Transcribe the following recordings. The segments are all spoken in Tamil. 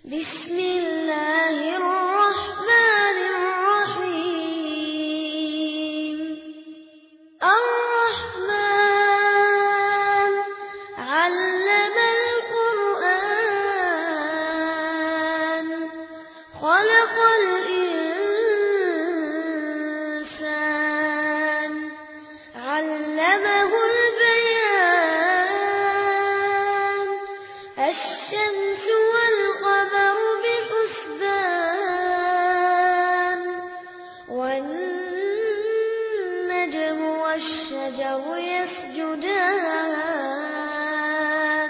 بسم الله الرحمن الرحيم الرحمن علم القرآن خلق الإنسان علمه البيان الشمس والقمر بحسبان والنجم والشجر يسجدان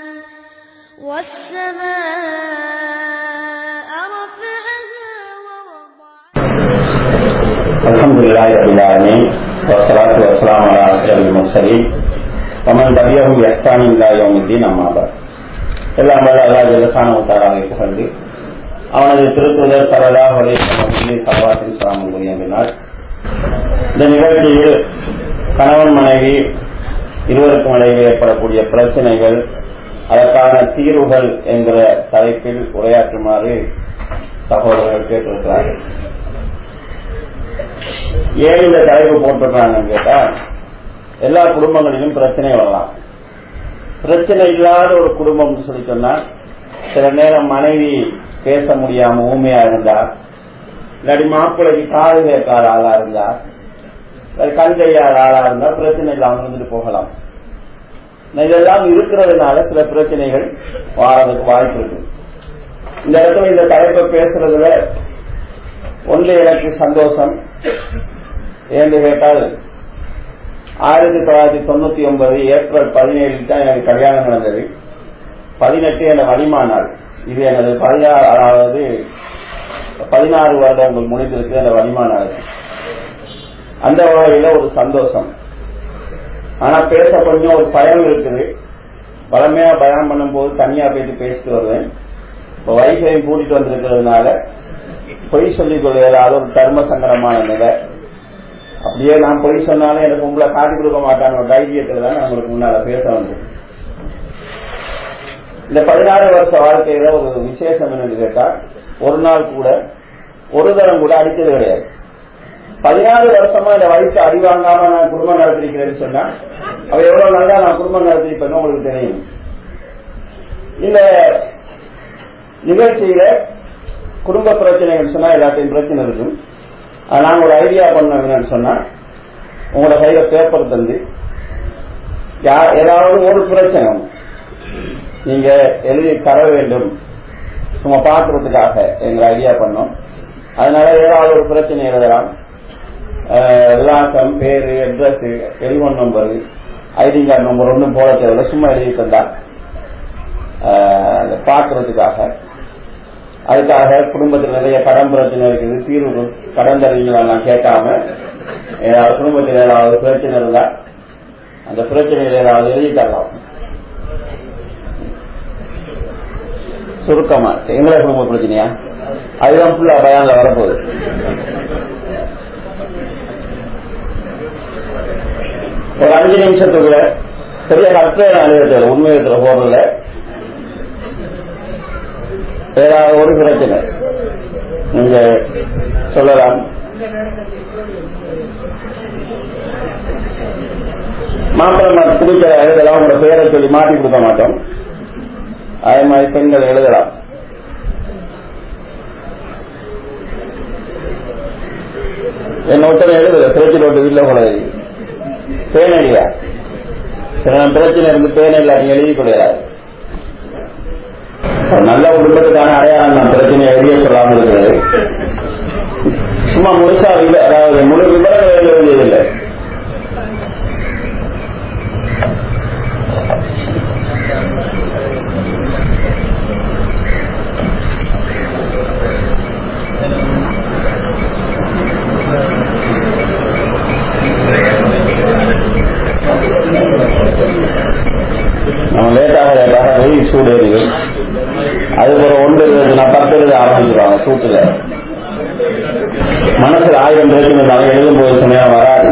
والسماء رفعها ووضع الحمد لله رب العالمين والصلاة والسلام على أشرف المرسلين ومن تبعهم بإحسان إلى يوم الدين أما بعد எல்லாம் வல்ல அல்லா ஜெலசான உத்தாராவை புகழ்ந்து அவனது திருத்துதர் சரலா ஒரே சமூகத்திலே சவாத்தின் சாமம் கூறியம்பினார் இந்த நிகழ்ச்சியில் கணவன் மனைவி இருவருக்கும் இடையே ஏற்படக்கூடிய பிரச்சனைகள் அதற்கான தீர்வுகள் என்கிற தலைப்பில் உரையாற்றுமாறு சகோதரர்கள் கேட்டிருக்கிறார்கள் ஏன் இந்த தலைப்பு போட்டிருக்காங்கன்னு கேட்டா எல்லா குடும்பங்களிலும் பிரச்சனை வரலாம் பிரச்சனை இல்லாத ஒரு குடும்பம் சொல்லி சொன்னா சில நேரம் மனைவி பேச முடியாம ஊமையா இருந்தா இல்லாட்டி மாப்பிள்ளைக்கு காது கேட்காத ஆளா இருந்தா இல்லாட்டி கண் கையாத ஆளா இருந்தா பிரச்சனை இல்லாம இருந்துட்டு போகலாம் இதெல்லாம் இருக்கிறதுனால சில பிரச்சனைகள் வாரதுக்கு வாய்ப்பு இருக்கு இந்த இடத்துல இந்த தலைப்பை பேசுறதுல ஒன்று எனக்கு சந்தோஷம் ஏன்னு கேட்டால் ஆயிரத்தி தொள்ளாயிரத்தி தொண்ணூத்தி ஒன்பது ஏப்ரல் பதினேழில் தான் எனக்கு கல்யாணம் நடந்தது பதினெட்டு என வலிமானாள் இது எனது பதினாறு அதாவது பதினாறு வருடங்கள் முடிந்திருக்கு அந்த வலிமானாள் அந்த வகையில ஒரு சந்தோஷம் ஆனா பேச கொஞ்சம் ஒரு பயம் இருக்குது பழமையா பயணம் பண்ணும்போது தனியா போயிட்டு பேசிட்டு வருவேன் இப்போ வைஃபையும் கூட்டிட்டு வந்திருக்கிறதுனால பொய் சொல்லிக் கொள்வதால் ஒரு தர்ம சங்கடமான நிலை அப்படியே நான் பொய் சொன்னாலும் எனக்கு உங்களை காட்டி கொடுக்க மாட்டான ஒரு தைரியத்துல தான் நான் உங்களுக்கு முன்னால பேச வந்தேன் இந்த பதினாறு வருஷ வாழ்க்கையில ஒரு விசேஷம் என்னன்னு கேட்டா ஒரு நாள் கூட ஒரு தரம் கூட அடித்தது கிடையாது பதினாறு வருஷமா இந்த வயசு அடி வாங்காம நான் குடும்பம் நடத்திருக்கிறேன்னு சொன்னா அவ எவ்வளவு நல்லா நான் குடும்பம் நடத்திருப்பேன்னு உங்களுக்கு தெரியும் இந்த நிகழ்ச்சியில குடும்ப பிரச்சனைகள் சொன்னா எல்லாத்தையும் பிரச்சனை இருக்கும் அது நாங்க ஒரு ஐடியா பண்ணோம் என்னன்னு சொன்னா உங்களோட கையில பேப்பர் தந்து யா- ஏதாவது ஒரு பிரச்சனை நீங்க எழுதி தர வேண்டும் சும்மா பாக்குறதுக்காக எங்க ஐடியா பண்ணோம் அதனால ஏதாவது ஒரு பிரச்சனை எழுதலாம் அஹ், விலாசம் பேரு address telephone number ID card number ஒன்றும் போட தேவையில்ல சும்மா எழுதி தந்தா அஹ், அதை பாக்குறதுக்காக அதுக்காக குடும்பத்தில் நிறைய கடன் பிரச்சனை இருக்குது தீர்வு கடன் தருவீங்களா கேட்காம ஏதாவது குடும்பத்தில் ஏதாவது பிரச்சனை இருந்தா அந்த பிரச்சனையில ஏதாவது எழுதி தரலாம் சுருக்கமா எங்களை குடும்ப பிரச்சனையா அதுதான் ஃபுல்லா பயான்ல வரப்போகுது ஒரு அஞ்சு நிமிஷத்துக்குள்ள பெரிய கற்றை அனுபவத்தில் உண்மையத்துல போறதுல ஏதாவது ஒரு பிரச்சனை நீங்க சொல்லலாம் மாப்பிள்ளை குடிக்கிற எழுதலாம் உங்களோட பேரை சொல்லி மாட்டி கொடுக்க மாட்டோம் அதே மாதிரி பெண்கள் எழுதலாம் என்ன ஒருத்தனை எழுதுல பிரச்சனை விட்டு வீட்டுல கூட பேனடியா சில பிரச்சனை இருந்து பேன இல்ல நீங்க எழுதி கொள்ளாது ஒரு நல்ல குடும்பத்துக்கான அடையாளம் நான் பிரச்சனையை எழுதிய சொல்லாமல் இருக்கிறது சும்மா முழுசா இல்லை அதாவது முழு விவரங்கள் எழுத வேண்டியதில்லை நம்ம லேட்டாக லேட்டாக வெயில் சூடு எரியும் அதுக்கு ஒரு ஒன்று இருபது நான் பத்து எழுத ஆரம்பிச்சிருவாங்க சூட்டுல மனசுல ஆயிரம் பிரச்சனை இருந்தாலும் எழுதும் போது சில நேரம் வராது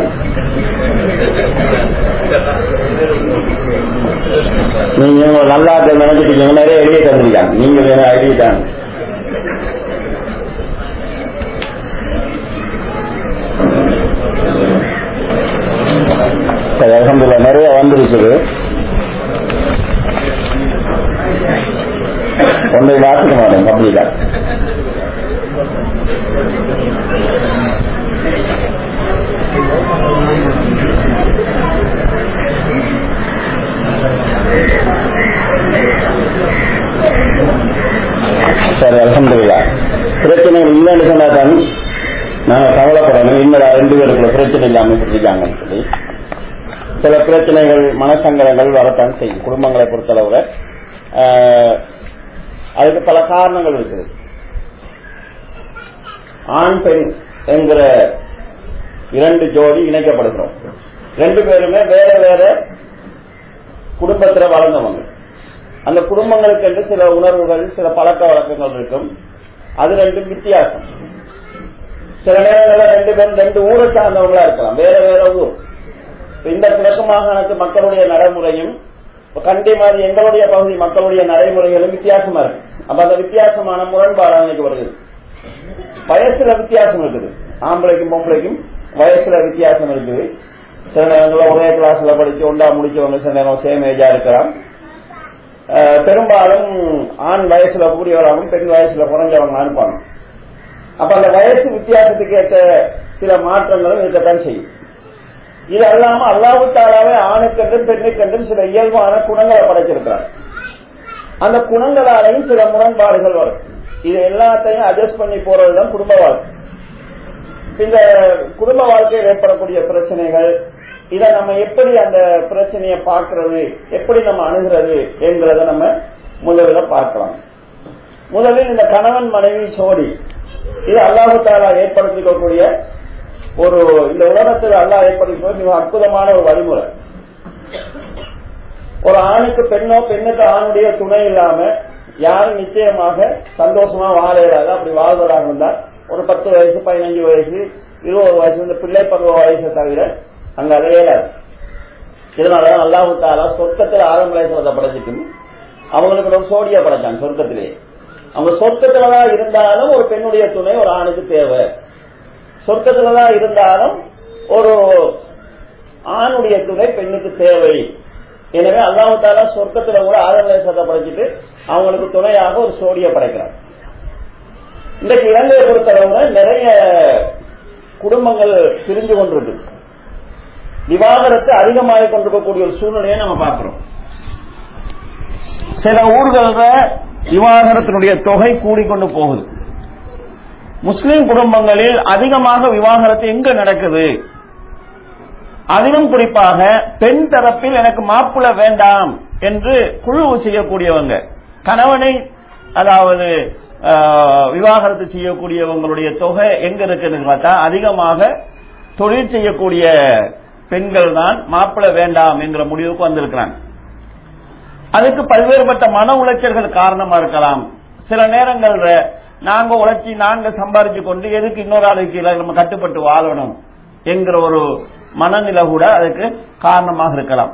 நீங்க நல்லா நினைச்சிட்டீங்க நிறைய எழுதி தந்திருக்காங்க நீங்க வேணும் எழுதிட்டாங்க சரி அலமதுல்லா நிறைய வந்திருக்குது ஒன்றை வாசிக்க மாட்டேன் அப்படியில சரி அலமதுல்லா பிரச்சனைகள் இல்லைன்னு சொன்னா தான் நாங்க கவலைப்படணும் இன்னொரு ரெண்டு பேருக்குள்ள பிரச்சனை இல்லாம இருக்காங்கன்னு சொல்லி சில பிரச்சனைகள் மனசங்கடங்கள் வரத்தான் செய்யும் குடும்பங்களை பொறுத்தளவுல ஆஹ், அதுக்கு பல காரணங்கள் இருக்குது ஆண் பெண் என்கிற இரண்டு ஜோடி இணைக்கப்படுகிறோம் ரெண்டு பேருமே வேற வேற குடும்பத்துல வளர்ந்தவங்க அந்த குடும்பங்களுக்கு என்று சில உணர்வுகள் சில பழக்க வழக்கங்கள் இருக்கும் அது ரெண்டும் வித்தியாசம் சில நேரங்களில் ரெண்டு பேரும் ரெண்டு ஊரை சார்ந்தவங்களா இருக்கலாம் வேற வேற ஊர் இப்ப இந்த கிழக்கு மாகாணத்து மக்களுடைய நடைமுறையும் இப்ப கண்டி மாதிரி எங்களுடைய பகுதி மக்களுடைய நடைமுறைகளும் வித்தியாசமா இருக்கு அப்ப அந்த வித்தியாசமான முரண்பாடு அன்னைக்கு வருது வயசுல வித்தியாசம் இருக்குது ஆம்பளைக்கும் பொம்பளைக்கும் வயசுல வித்தியாசம் இருக்குது சில நேரங்களில் ஒரே கிளாஸ்ல படிச்சு ஒண்டா முடிச்சவங்க சில நேரம் சேம் ஏஜா இருக்கலாம் அஹ் பெரும்பாலும் ஆண் வயசுல கூடியவராகவும் பெண் வயசுல குறைஞ்சவங்க இருப்பாங்க அப்ப அந்த வயசு வித்தியாசத்துக்கு ஏற்ற சில மாற்றங்களும் இருக்கத்தான் செய்யும் இது அல்லாம அல்லாஹு தாலாவே ஆணுக்கென்றும் பெண்ணுக்கென்றும் சில இயல்பான குணங்களை படைச்சிருக்கிறார் அந்த குணங்களாலையும் சில முரண்பாடுகள் வரும் இது எல்லாத்தையும் அட்ஜஸ்ட் பண்ணி போறதுதான் குடும்ப வாழ்க்கை இந்த குடும்ப வாழ்க்கையில் ஏற்படக்கூடிய பிரச்சனைகள் இதை நம்ம எப்படி அந்த பிரச்சனையை பார்க்கிறது எப்படி நம்ம அணுகிறது என்கிறத நம்ம முதல்ல பார்க்கலாம் முதலில் இந்த கணவன் மனைவி சோடி இது அல்லாஹு தாலா ஏற்படுத்திக்கக்கூடிய ஒரு இந்த உலகத்தில் அல்லாஹ் ஏற்படுத்தி மிக அற்புதமான ஒரு வழிமுறை ஒரு ஆணுக்கு பெண்ணோ பெண்ணுக்கு ஆணுடைய துணை இல்லாம யாரும் நிச்சயமாக சந்தோஷமா வாழ இயலாது அப்படி வாழ்வதாக இருந்தா ஒரு பத்து வயசு பதினஞ்சு வயசு இருபது வயசு இந்த பிள்ளை பருவ வயசை தவிர அங்க அது இயலாது இதனாலதான் அல்லாஹு தாலா சொர்க்கத்தில் ஆரம்பலேசவத்தை படைச்சிட்டும் அவங்களுக்கு ஒரு சோடியா படைச்சாங்க சொர்க்கத்திலே அவங்க சொர்க்கத்துலதான் இருந்தாலும் ஒரு பெண்ணுடைய துணை ஒரு ஆணுக்கு தேவை சொர்க்கத்துலதான் இருந்தாலும் ஒரு ஆணுடைய துணை பெண்ணுக்கு தேவை எனவே அல்லாஹு தாலா சொர்க்கத்துல கூட ஆதரவு படைச்சிட்டு அவங்களுக்கு துணையாக ஒரு சோடியை படைக்கிறார் இன்றைக்கு இலங்கையை பொறுத்தளவுல நிறைய குடும்பங்கள் பிரிஞ்சு கொண்டிருக்கு விவாகரத்து அதிகமாக கொண்டிருக்கக்கூடிய ஒரு சூழ்நிலையை நம்ம பார்க்கிறோம் சில ஊர்கள விவாகரத்தினுடைய தொகை கூடிக்கொண்டு போகுது முஸ்லிம் குடும்பங்களில் அதிகமாக விவாகரத்து எங்க நடக்குது அதிலும் குறிப்பாக பெண் தரப்பில் எனக்கு மாப்பிள வேண்டாம் என்று குழு செய்யக்கூடியவங்க கணவனை அதாவது ஆஹ், விவாகரத்து செய்யக்கூடியவங்களுடைய தொகை எங்க இருக்குன்னு பார்த்தா அதிகமாக தொழில் செய்யக்கூடிய பெண்கள் தான் மாப்பிள வேண்டாம் என்கிற முடிவுக்கு வந்திருக்கிறாங்க அதுக்கு பல்வேறுபட்ட மன உளைச்சல்கள் காரணமா இருக்கலாம் சில நேரங்கள்ல நாங்க உழைச்சி நாங்க சம்பாரிச்சு கொண்டு எதுக்கு இன்னொரு ஆளுக்கு கீழே நம்ம கட்டுப்பட்டு வாழணும் என்கிற ஒரு மனநிலை கூட அதுக்கு காரணமாக இருக்கலாம்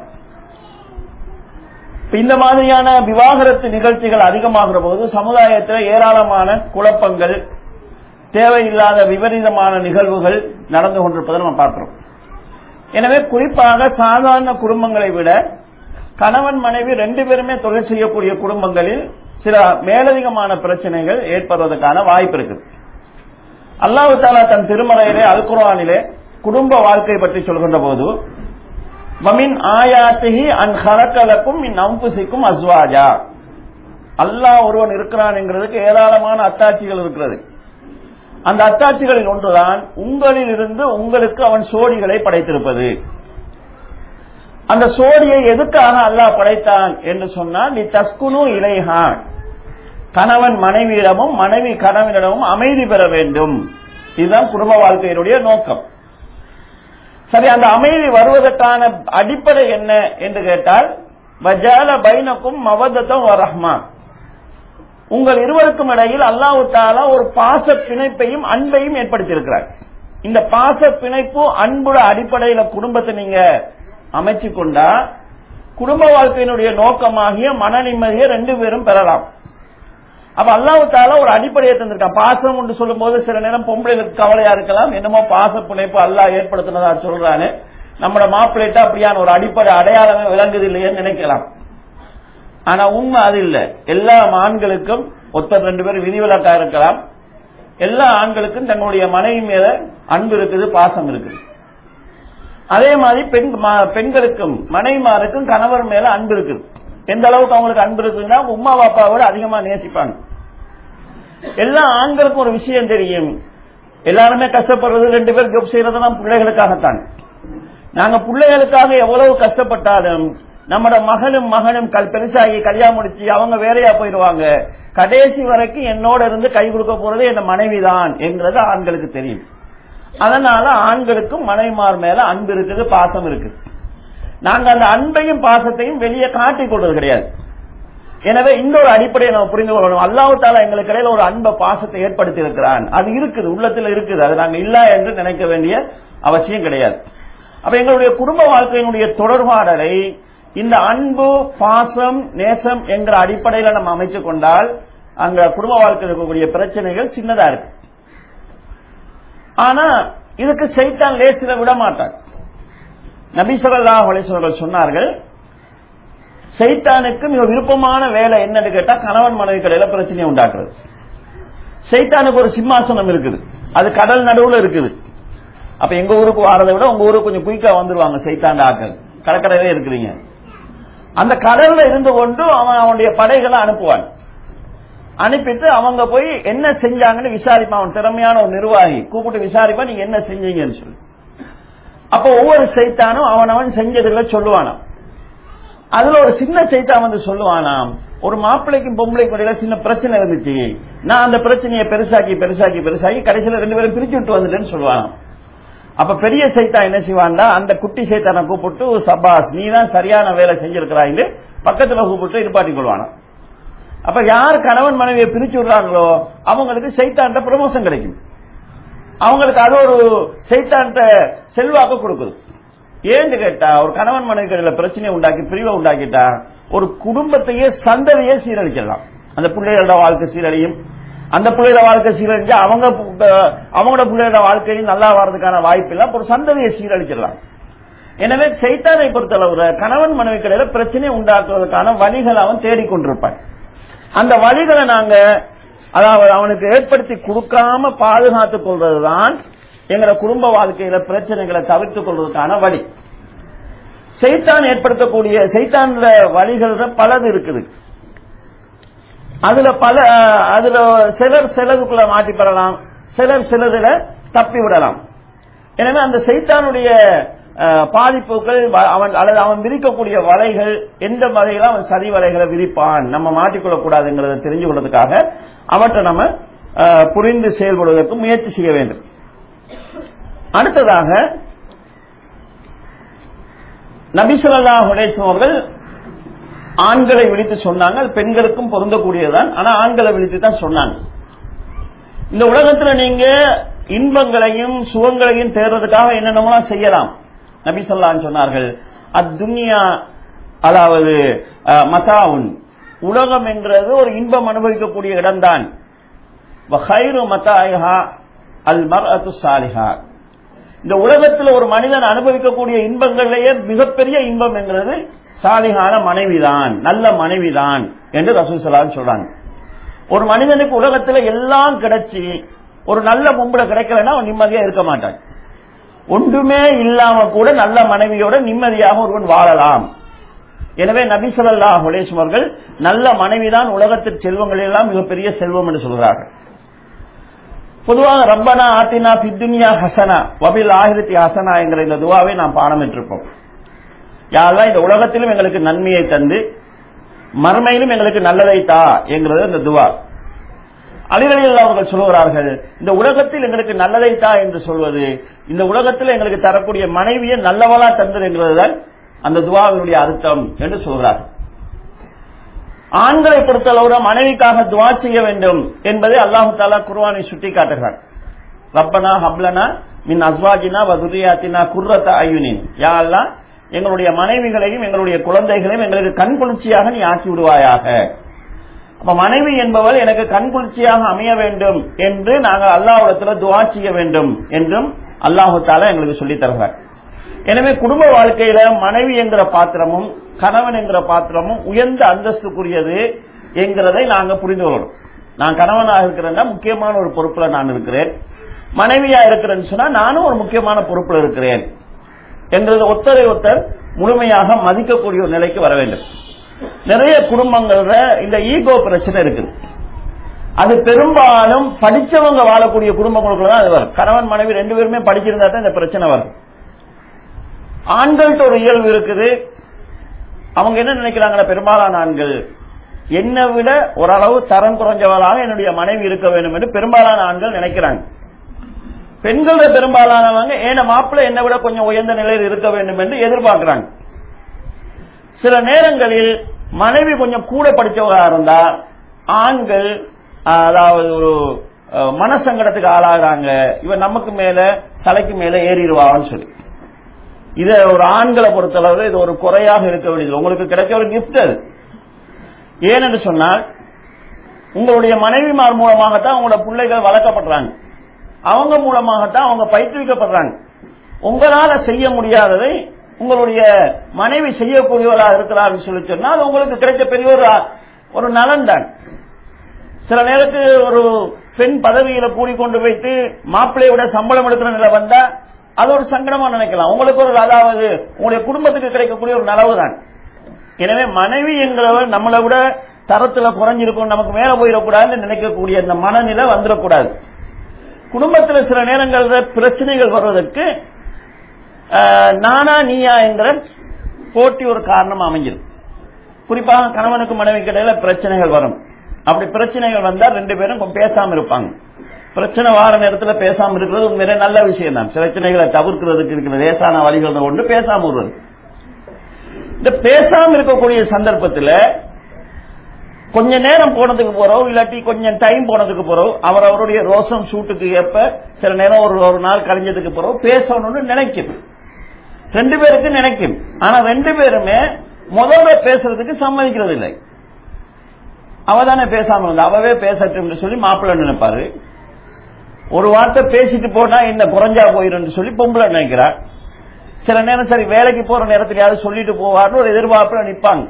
இப்ப இந்த மாதிரியான விவாகரத்து நிகழ்ச்சிகள் அதிகமாகிற போது சமுதாயத்தில் ஏராளமான குழப்பங்கள் தேவையில்லாத விபரீதமான நிகழ்வுகள் நடந்து கொண்டிருப்பதை நம்ம பார்க்கிறோம் எனவே குறிப்பாக சாதாரண குடும்பங்களை விட கணவன் மனைவி ரெண்டு பேருமே தொழில் செய்யக்கூடிய குடும்பங்களில் சில மேலதிகமான பிரச்சனைகள் ஏற்படுவதற்கான வாய்ப்பு இருக்குது அல்லாஹு தாலா தன் திருமறையிலே அல் குர்ஆனிலே குடும்ப வாழ்க்கை பற்றி சொல்கின்ற போது வமின் ஆயாத்திஹி அன் ஹரக்கலக்கும் மின் அம்புசிக்கும் அஸ்வாஜா அல்லாஹ் ஒருவன் இருக்கிறான் என்கிறதுக்கு ஏராளமான அத்தாட்சிகள் இருக்கிறது அந்த அத்தாட்சிகளில் ஒன்றுதான் உங்களில் இருந்து உங்களுக்கு அவன் சோடிகளை படைத்திருப்பது அந்த சோடியை எதுக்காக அல்லாஹ் படைத்தான் என்று சொன்னால் நீ தஸ்குனு இலைஹான் கணவன் மனைவியிடமும் மனைவி கணவனிடமும் அமைதி பெற வேண்டும் இதுதான் குடும்ப வாழ்க்கையினுடைய நோக்கம் சரி அந்த அமைதி வருவதற்கான அடிப்படை என்ன என்று கேட்டால் வஜால பைனக்கும் மவதத்தம் ரஹ்மா உங்கள் இருவருக்கும் இடையில் அல்லாஹு தாலா ஒரு பாச பிணைப்பையும் அன்பையும் ஏற்படுத்தியிருக்கிறார் இந்த பாச பிணைப்பு அன்புட அடிப்படையில குடும்பத்தை நீங்க அமைச்சு கொண்டா குடும்ப வாழ்க்கையினுடைய நோக்கமாகிய மன நிம்மதியை ரெண்டு பேரும் பெறலாம் அப்ப அல்லாஹ் தாலா ஒரு அடிப்படையை தந்திருக்கான் பாசம் என்று சொல்லும் போது சில நேரம் பொம்பளைகளுக்கு கவலையா இருக்கலாம் என்னமோ பாச புனைப்பு அல்லாஹ் ஏற்படுத்தினதா சொல்றானே நம்மட மாப்பிள்ளைட்ட அப்படியான ஒரு அடிப்படை அடையாளமே விளங்குது இல்லையேன்னு நினைக்கலாம் ஆனா உண்மை அது இல்ல எல்லா ஆண்களுக்கும் ஒருத்தர் ரெண்டு பேரும் விதிவிலக்கா இருக்கலாம் எல்லா ஆண்களுக்கும் தங்களுடைய மனைவி மேல அன்பு இருக்குது பாசம் இருக்குது அதே மாதிரி பெண் ம- பெண்களுக்கும் மனைவிமாருக்கும் கணவர் மேல அன்பு இருக்குது எந்த அளவுக்கு அவங்களுக்கு அன்பு இருக்குன்னா உமா பாப்பாவோட அதிகமா நேசிப்பாங்க எல்லா ஆண்களுக்கும் ஒரு விஷயம் தெரியும் எல்லாருமே கஷ்டப்படுறது ரெண்டு பேர் ஜப் செய்யறதுலாம் பிள்ளைகளுக்காகத்தான் நாங்க பிள்ளைகளுக்காக எவ்வளவு கஷ்டப்பட்டாலும் நம்மட மகனும் மகனும் கல் பெருசாகி கல்யாணம் முடிச்சு அவங்க வேலையா போயிடுவாங்க கடைசி வரைக்கும் என்னோட இருந்து கை கொடுக்க போறது என் மனைவிதான் என்கிறது ஆண்களுக்கு தெரியும் அதனால ஆண்களுக்கும் மனைவிமார் மேல அன்பு இருக்குது பாசம் இருக்குது நாங்க அந்த அன்பையும் பாசத்தையும் வெளியே காட்டிக் கொள்வது கிடையாது எனவே இந்த ஒரு அடிப்படையை நம்ம புரிந்து கொள்ளணும் அல்லாஹ் தாலா எங்களுக்கு இடையில ஒரு அன்ப பாசத்தை ஏற்படுத்தி இருக்கிறான் அது இருக்குது உள்ளத்துல இருக்குது அது நாங்க இல்ல என்று நினைக்க வேண்டிய அவசியம் கிடையாது அப்ப எங்களுடைய குடும்ப வாழ்க்கையினுடைய தொடர்பாடலை இந்த அன்பு பாசம் நேசம் என்கிற அடிப்படையில நம்ம அமைத்துக் கொண்டால் அங்க குடும்ப வாழ்க்கையில் இருக்கக்கூடிய பிரச்சனைகள் சின்னதா இருக்கு ஆனா இதுக்கு சைத்தான் லேசில விட மாட்டான் நபி ஸல்லல்லாஹு அலைஹி வஸல்லம் சொன்னார்கள் சைத்தானுக்கு மிக விருப்பமான வேலை என்னன்னு கேட்டா கணவன் மனைவி கடையில பிரச்சனையை உண்டாக்குறது சைத்தானுக்கு ஒரு சிம்மாசனம் இருக்குது அது கடல் நடுவுல இருக்குது அப்ப எங்க ஊருக்கு வாரதை விட உங்க ஊருக்கு கொஞ்சம் குயிக்கா வந்துருவாங்க சைத்தாண்ட ஆட்கள் கடற்கரையிலே இருக்கிறீங்க அந்த கடல்ல இருந்து கொண்டு அவன் அவனுடைய படைகளை அனுப்புவான் அனுப்பிட்டு அவங்க போய் என்ன செஞ்சாங்கன்னு விசாரிப்பான் அவன் திறமையான ஒரு நிர்வாகி கூப்பிட்டு விசாரிப்பா நீங்க என்ன செஞ்சீங்கன்னு சொல்லி அப்ப ஒவ்வொரு சைத்தானும் அவன் அவன் செஞ்சதுல சொல்லுவானாம் அதுல ஒரு சின்ன சைத்தான் வந்து சொல்லுவானாம் ஒரு மாப்பிள்ளைக்கும் பொம்பளைக்கும் இடையில சின்ன பிரச்சனை இருந்துச்சு நான் அந்த பிரச்சனையை பெருசாக்கி பெருசாக்கி பெருசாக்கி கடைசியில ரெண்டு பேரும் பிரிச்சு விட்டு வந்துட்டேன்னு சொல்லுவானாம் அப்ப பெரிய சைத்தா என்ன செய்வான்டா அந்த குட்டி சைத்தானை கூப்பிட்டு சபாஸ் நீ தான் சரியான வேலை செஞ்சிருக்கிறாய் பக்கத்துல கூப்பிட்டு இருப்பாட்டி கொள்வானாம் அப்ப யார் கணவன் மனைவியை பிரிச்சு விடுறாங்களோ அவங்களுக்கு சைத்தான்ட்ட ப்ரமோஷன் கிடைக்கும் அவங்களுக்கு அது ஒரு சைத்தான்ட்ட செல்வாக்கு கொடுக்குது ஏன்னு கேட்டா ஒரு கணவன் மனைவிகளில் பிரச்சனையை உண்டாக்கி பிரிவை உண்டாக்கிட்டா ஒரு குடும்பத்தையே சந்ததியே சீரழிச்சிடலாம் அந்த பிள்ளைகளோட வாழ்க்கை சீரழியும் அந்த பிள்ளைகளோட வாழ்க்கை சீரழிஞ்சா அவங்க பு- அவங்களோட பிள்ளைகளோட வாழ்க்கையும் நல்லா வர்றதுக்கான வாய்ப்பு இல்ல ஒரு சந்ததியை சீரழிச்சிடலாம் எனவே சைத்தானை பொறுத்தளவுல கணவன் மனைவிகளில பிரச்சனையை உண்டாக்குவதற்கான வழிகளை அவன் தேடிக்கொண்டிருப்பான் அந்த வழிகளை நாங்க அதாவது அவனுக்கு ஏற்படுத்தி கொடுக்காம பாதுகாத்துக் கொள்வதுதான் எங்களோட குடும்ப வாழ்க்கையில பிரச்சனைகளை தவிர்த்துக் கொள்வதற்கான வழி சைத்தான் ஏற்படுத்தக்கூடிய சைத்தான்ல வழிகள் பலது இருக்குது அதுல பல அதுல சிலர் சிலதுக்குள்ள மாட்டி பெறலாம் சிலர் சிலதுல தப்பி விடலாம் எனவே அந்த சைத்தானுடைய அஹ், பாதிப்புகள் வ- அவன் அல்லது அவன் விரிக்கக்கூடிய வலைகள் எந்த வகையில அவன் சதி வலைகளை விரிப்பான் நம்ம மாட்டிக்கொள்ளக் கூடாதுங்கிறத தெரிஞ்சு கொள்வதற்காக அவற்றை நம்ம அஹ், புரிந்து செயல்படுவதற்கு முயற்சி செய்ய வேண்டும் அடுத்ததாக நபிசுல்லா ஹுலேசம் அவர்கள் ஆண்களை விழித்து சொன்னாங்க அது பெண்களுக்கும் பொருந்தக்கூடியதுதான் ஆனா ஆண்களை விழித்து தான் சொன்னாங்க இந்த உலகத்துல நீங்க இன்பங்களையும் சுகங்களையும் தேர்றதுக்காக என்னென்னலாம் செய்யலாம் நபி சொல்லான்னு சொன்னார்கள் அத்துன்யா அதாவது அஹ், மதாவுன் உலகம் என்றது ஒரு இன்பம் அனுபவிக்கக்கூடிய இடம்தான் வஹைரு மதாயிஹா அல் மர்அத்து சாலிஹா இந்த உலகத்தில் ஒரு மனிதன் அனுபவிக்கக்கூடிய இன்பங்கள்லேயே மிகப்பெரிய இன்பம் என்கிறது சாலிகான மனைவிதான் நல்ல மனைவிதான் என்று ரசூல் ஸல்லல்லாஹு சொல்றாங்க ஒரு மனிதனுக்கு உலகத்துல எல்லாம் கிடைச்சி ஒரு நல்ல மும்புல கிடைக்கலன்னா அவன் நிம்மதியா இருக்க மாட்டான் ஒன்றுமே இல்லாம கூட நல்ல மனைவியோட நிம்மதியாக ஒருவன் வாழலாம் எனவே நபி ஸல்லல்லாஹு அலைஹி வஸல்லம் அவர்கள் நல்ல மனைவிதான் உலகத்தின் செல்வங்கள் எல்லாம் மிகப்பெரிய செல்வம் என்று சொல்கிறார்கள் பொதுவாக ரப்பனா ஆத்தினா பித்துனியா ஹசனா வபில் ஆகிரத்தி ஹசனா என்கிற இந்த துவாவை நாம் பாடம் பெற்றிருப்போம் யாரெல்லாம் இந்த உலகத்திலும் எங்களுக்கு நன்மையை தந்து மறுமையிலும் எங்களுக்கு நல்லதை தா என்கிறது இந்த துவா அலிகளில் அவர்கள் சொல்லுகிறார்கள் இந்த உலகத்தில் எங்களுக்கு நல்லதை தா என்று சொல்வது இந்த உலகத்தில் எங்களுக்கு தரக்கூடிய மனைவியை நல்லவளா தந்தது என்கிறதுதான் அந்த துவாவினுடைய அர்த்தம் என்று சொல்கிறார்கள் ஆண்களை பொறுத்தளவு மனைவிக்காக துவா செய்ய வேண்டும் என்பதை அல்லாஹு தாலா குர்வானை சுட்டி காட்டுகிறார் ரப்பனா ஹப்லனா மின் அஸ்வாஜினா வதுரியாத்தினா குர்ரத்த ஐயுனின் யா அல்லாஹ் எங்களுடைய மனைவிகளையும் எங்களுடைய குழந்தைகளையும் எங்களுக்கு கண் குளிர்ச்சியாக நீ ஆக்கி விடுவாயாக அப்ப மனைவி என்பவள் எனக்கு கண்குளிர்ச்சியாக அமைய வேண்டும் என்று நாங்கள் அல்லாஹ்விடத்துல துவா செய்ய வேண்டும் என்றும் அல்லாஹு தாலா எங்களுக்கு சொல்லித் தருகிறார் எனவே குடும்ப வாழ்க்கையில மனைவி என்கிற பாத்திரமும் கணவன் என்கிற பாத்திரமும் உயர்ந்த அந்தஸ்துக்குரியது என்கிறதை நாங்க புரிந்து கொள்ளணும் நான் கணவனாக இருக்கிறேன்னா முக்கியமான ஒரு பொறுப்புல நான் இருக்கிறேன் மனைவியா இருக்கிறேன்னு சொன்னா நானும் ஒரு முக்கியமான பொறுப்புல இருக்கிறேன் என்கிறது ஒத்தரை ஒத்தர் முழுமையாக மதிக்கக்கூடிய ஒரு நிலைக்கு வர வேண்டும் நிறைய குடும்பங்கள்ல இந்த ஈகோ பிரச்சனை இருக்குது அது பெரும்பாலும் படிச்சவங்க வாழக்கூடிய குடும்பங்களுக்குள்ள தான் அது வரும் கணவன் மனைவி ரெண்டு பேருமே படிச்சிருந்தா தான் இந்த பிரச்சனை வரும் ஆண்கள்ட்ட ஒரு இயல்பு இருக்குது அவங்க என்ன நினைக்கிறாங்க பெரும்பாலான ஆண்கள் என்னை விட ஓரளவு தரம் குறைஞ்சவளாக என்னுடைய மனைவி இருக்க வேண்டும் என்று பெரும்பாலான ஆண்கள் நினைக்கிறாங்க பெண்கள பெரும்பாலானவங்க ஏன மாப்பிள்ளை என்னை விட கொஞ்சம் உயர்ந்த நிலையில் இருக்க வேண்டும் என்று எதிர்பார்க்கிறாங்க சில நேரங்களில் மனைவி கொஞ்சம் கூட படிச்சவங்களா இருந்தா ஆண்கள் ஆஹ், அதாவது ஒரு அஹ், மனசங்கடத்துக்கு ஆளாகிறாங்க இவன் நமக்கு மேல தலைக்கு மேல ஏறிடுவான்னு சொல்லி இத ஒரு ஆண்களை பொறுத்தளவு இது ஒரு குறையாக இருக்க வேண்டியது உங்களுக்கு கிடைக்க ஒரு gift அது ஏனென்று சொன்னால் உங்களுடைய மனைவிமார் மூலமாகத்தான் உங்களோட பிள்ளைகள் வளர்க்கப்படுறாங்க அவங்க மூலமாகத்தான் அவங்க பயிற்றுவிக்கப்படுறாங்க உங்களால செய்ய முடியாததை உங்களுடைய மனைவி செய்யக்கூடியவரா இருக்கிறார்னு சொல்லி சொன்னா அது உங்களுக்கு கிடைச்ச பெரிய ஒரு ஒரு நலன் தான் சில நேரத்துக்கு ஒரு பெண் பதவியில கூடி கொண்டு வைத்து மாப்பிள்ளையை விட சம்பளம் எடுக்கிற நிலை வந்தா அது ஒரு சங்கடமா நினைக்கலாம் உங்களுக்கு ஒரு அதாவது உங்களுடைய குடும்பத்துக்கு கிடைக்கக்கூடிய ஒரு நலவு தான் எனவே மனைவி என்கிறவர் நம்மளை விட தரத்துல குறைஞ்சிருக்கும் நமக்கு மேல போயிடக்கூடாதுன்னு நினைக்கக்கூடிய அந்த மனநிலை வந்துடக்கூடாது குடும்பத்தில் சில நேரங்கள்ல பிரச்சனைகள் வர்றதுக்கு ஆஹ், நானா நீயா என்கிற போட்டி ஒரு காரணமா அமைஞ்சிடும் குறிப்பாக கணவனுக்கு மனைவிக்கு இடையில பிரச்சனைகள் வரும் அப்படி பிரச்சனைகள் வந்தா ரெண்டு பேரும் கொஞ்சம் பேசாம இருப்பாங்க பிரச்சனை வார நேரத்துல பேசாம இருக்கிறது உண்மையிலே நல்ல விஷயம் தான் பிரச்சனைகளை தவிர்க்கிறதுக்கு இருக்கிற லேசான வழிகள் கொண்டு பேசாம விடுறது இந்த பேசாம இருக்கக்கூடிய சந்தர்ப்பத்துல கொஞ்ச நேரம் போனதுக்கு போறோம் இல்லாட்டி கொஞ்சம் டைம் போனதுக்கு போறோம் அவர் அவருடைய ரோசம் சூட்டுக்கு ஏற்ப சில நேரம் ஒரு ஒரு நாள் கழிஞ்சதுக்கு போறோம் பேசணும்னு நினைக்கும் ரெண்டு பேருக்கு நினைக்கும் ஆனா ரெண்டு பேருமே முதல்ல பேசுறதுக்கு சம்மதிக்கிறது இல்லை அவ தானே பேசாம இருந்தா அவவே பேசட்டும்னு சொல்லி மாப்பிள்ளை நினைப்பாரு ஒரு வார்த்தை பேசிட்டு போனா என்ன குறைஞ்சா போயிரும் சொல்லி பொம்பளை நினைக்கிறா சில நேரம் சரி வேலைக்கு போற நேரத்துலயாவது சொல்லிட்டு போவார்னு ஒரு எதிர்பார்ப்புல நிப்பாங்க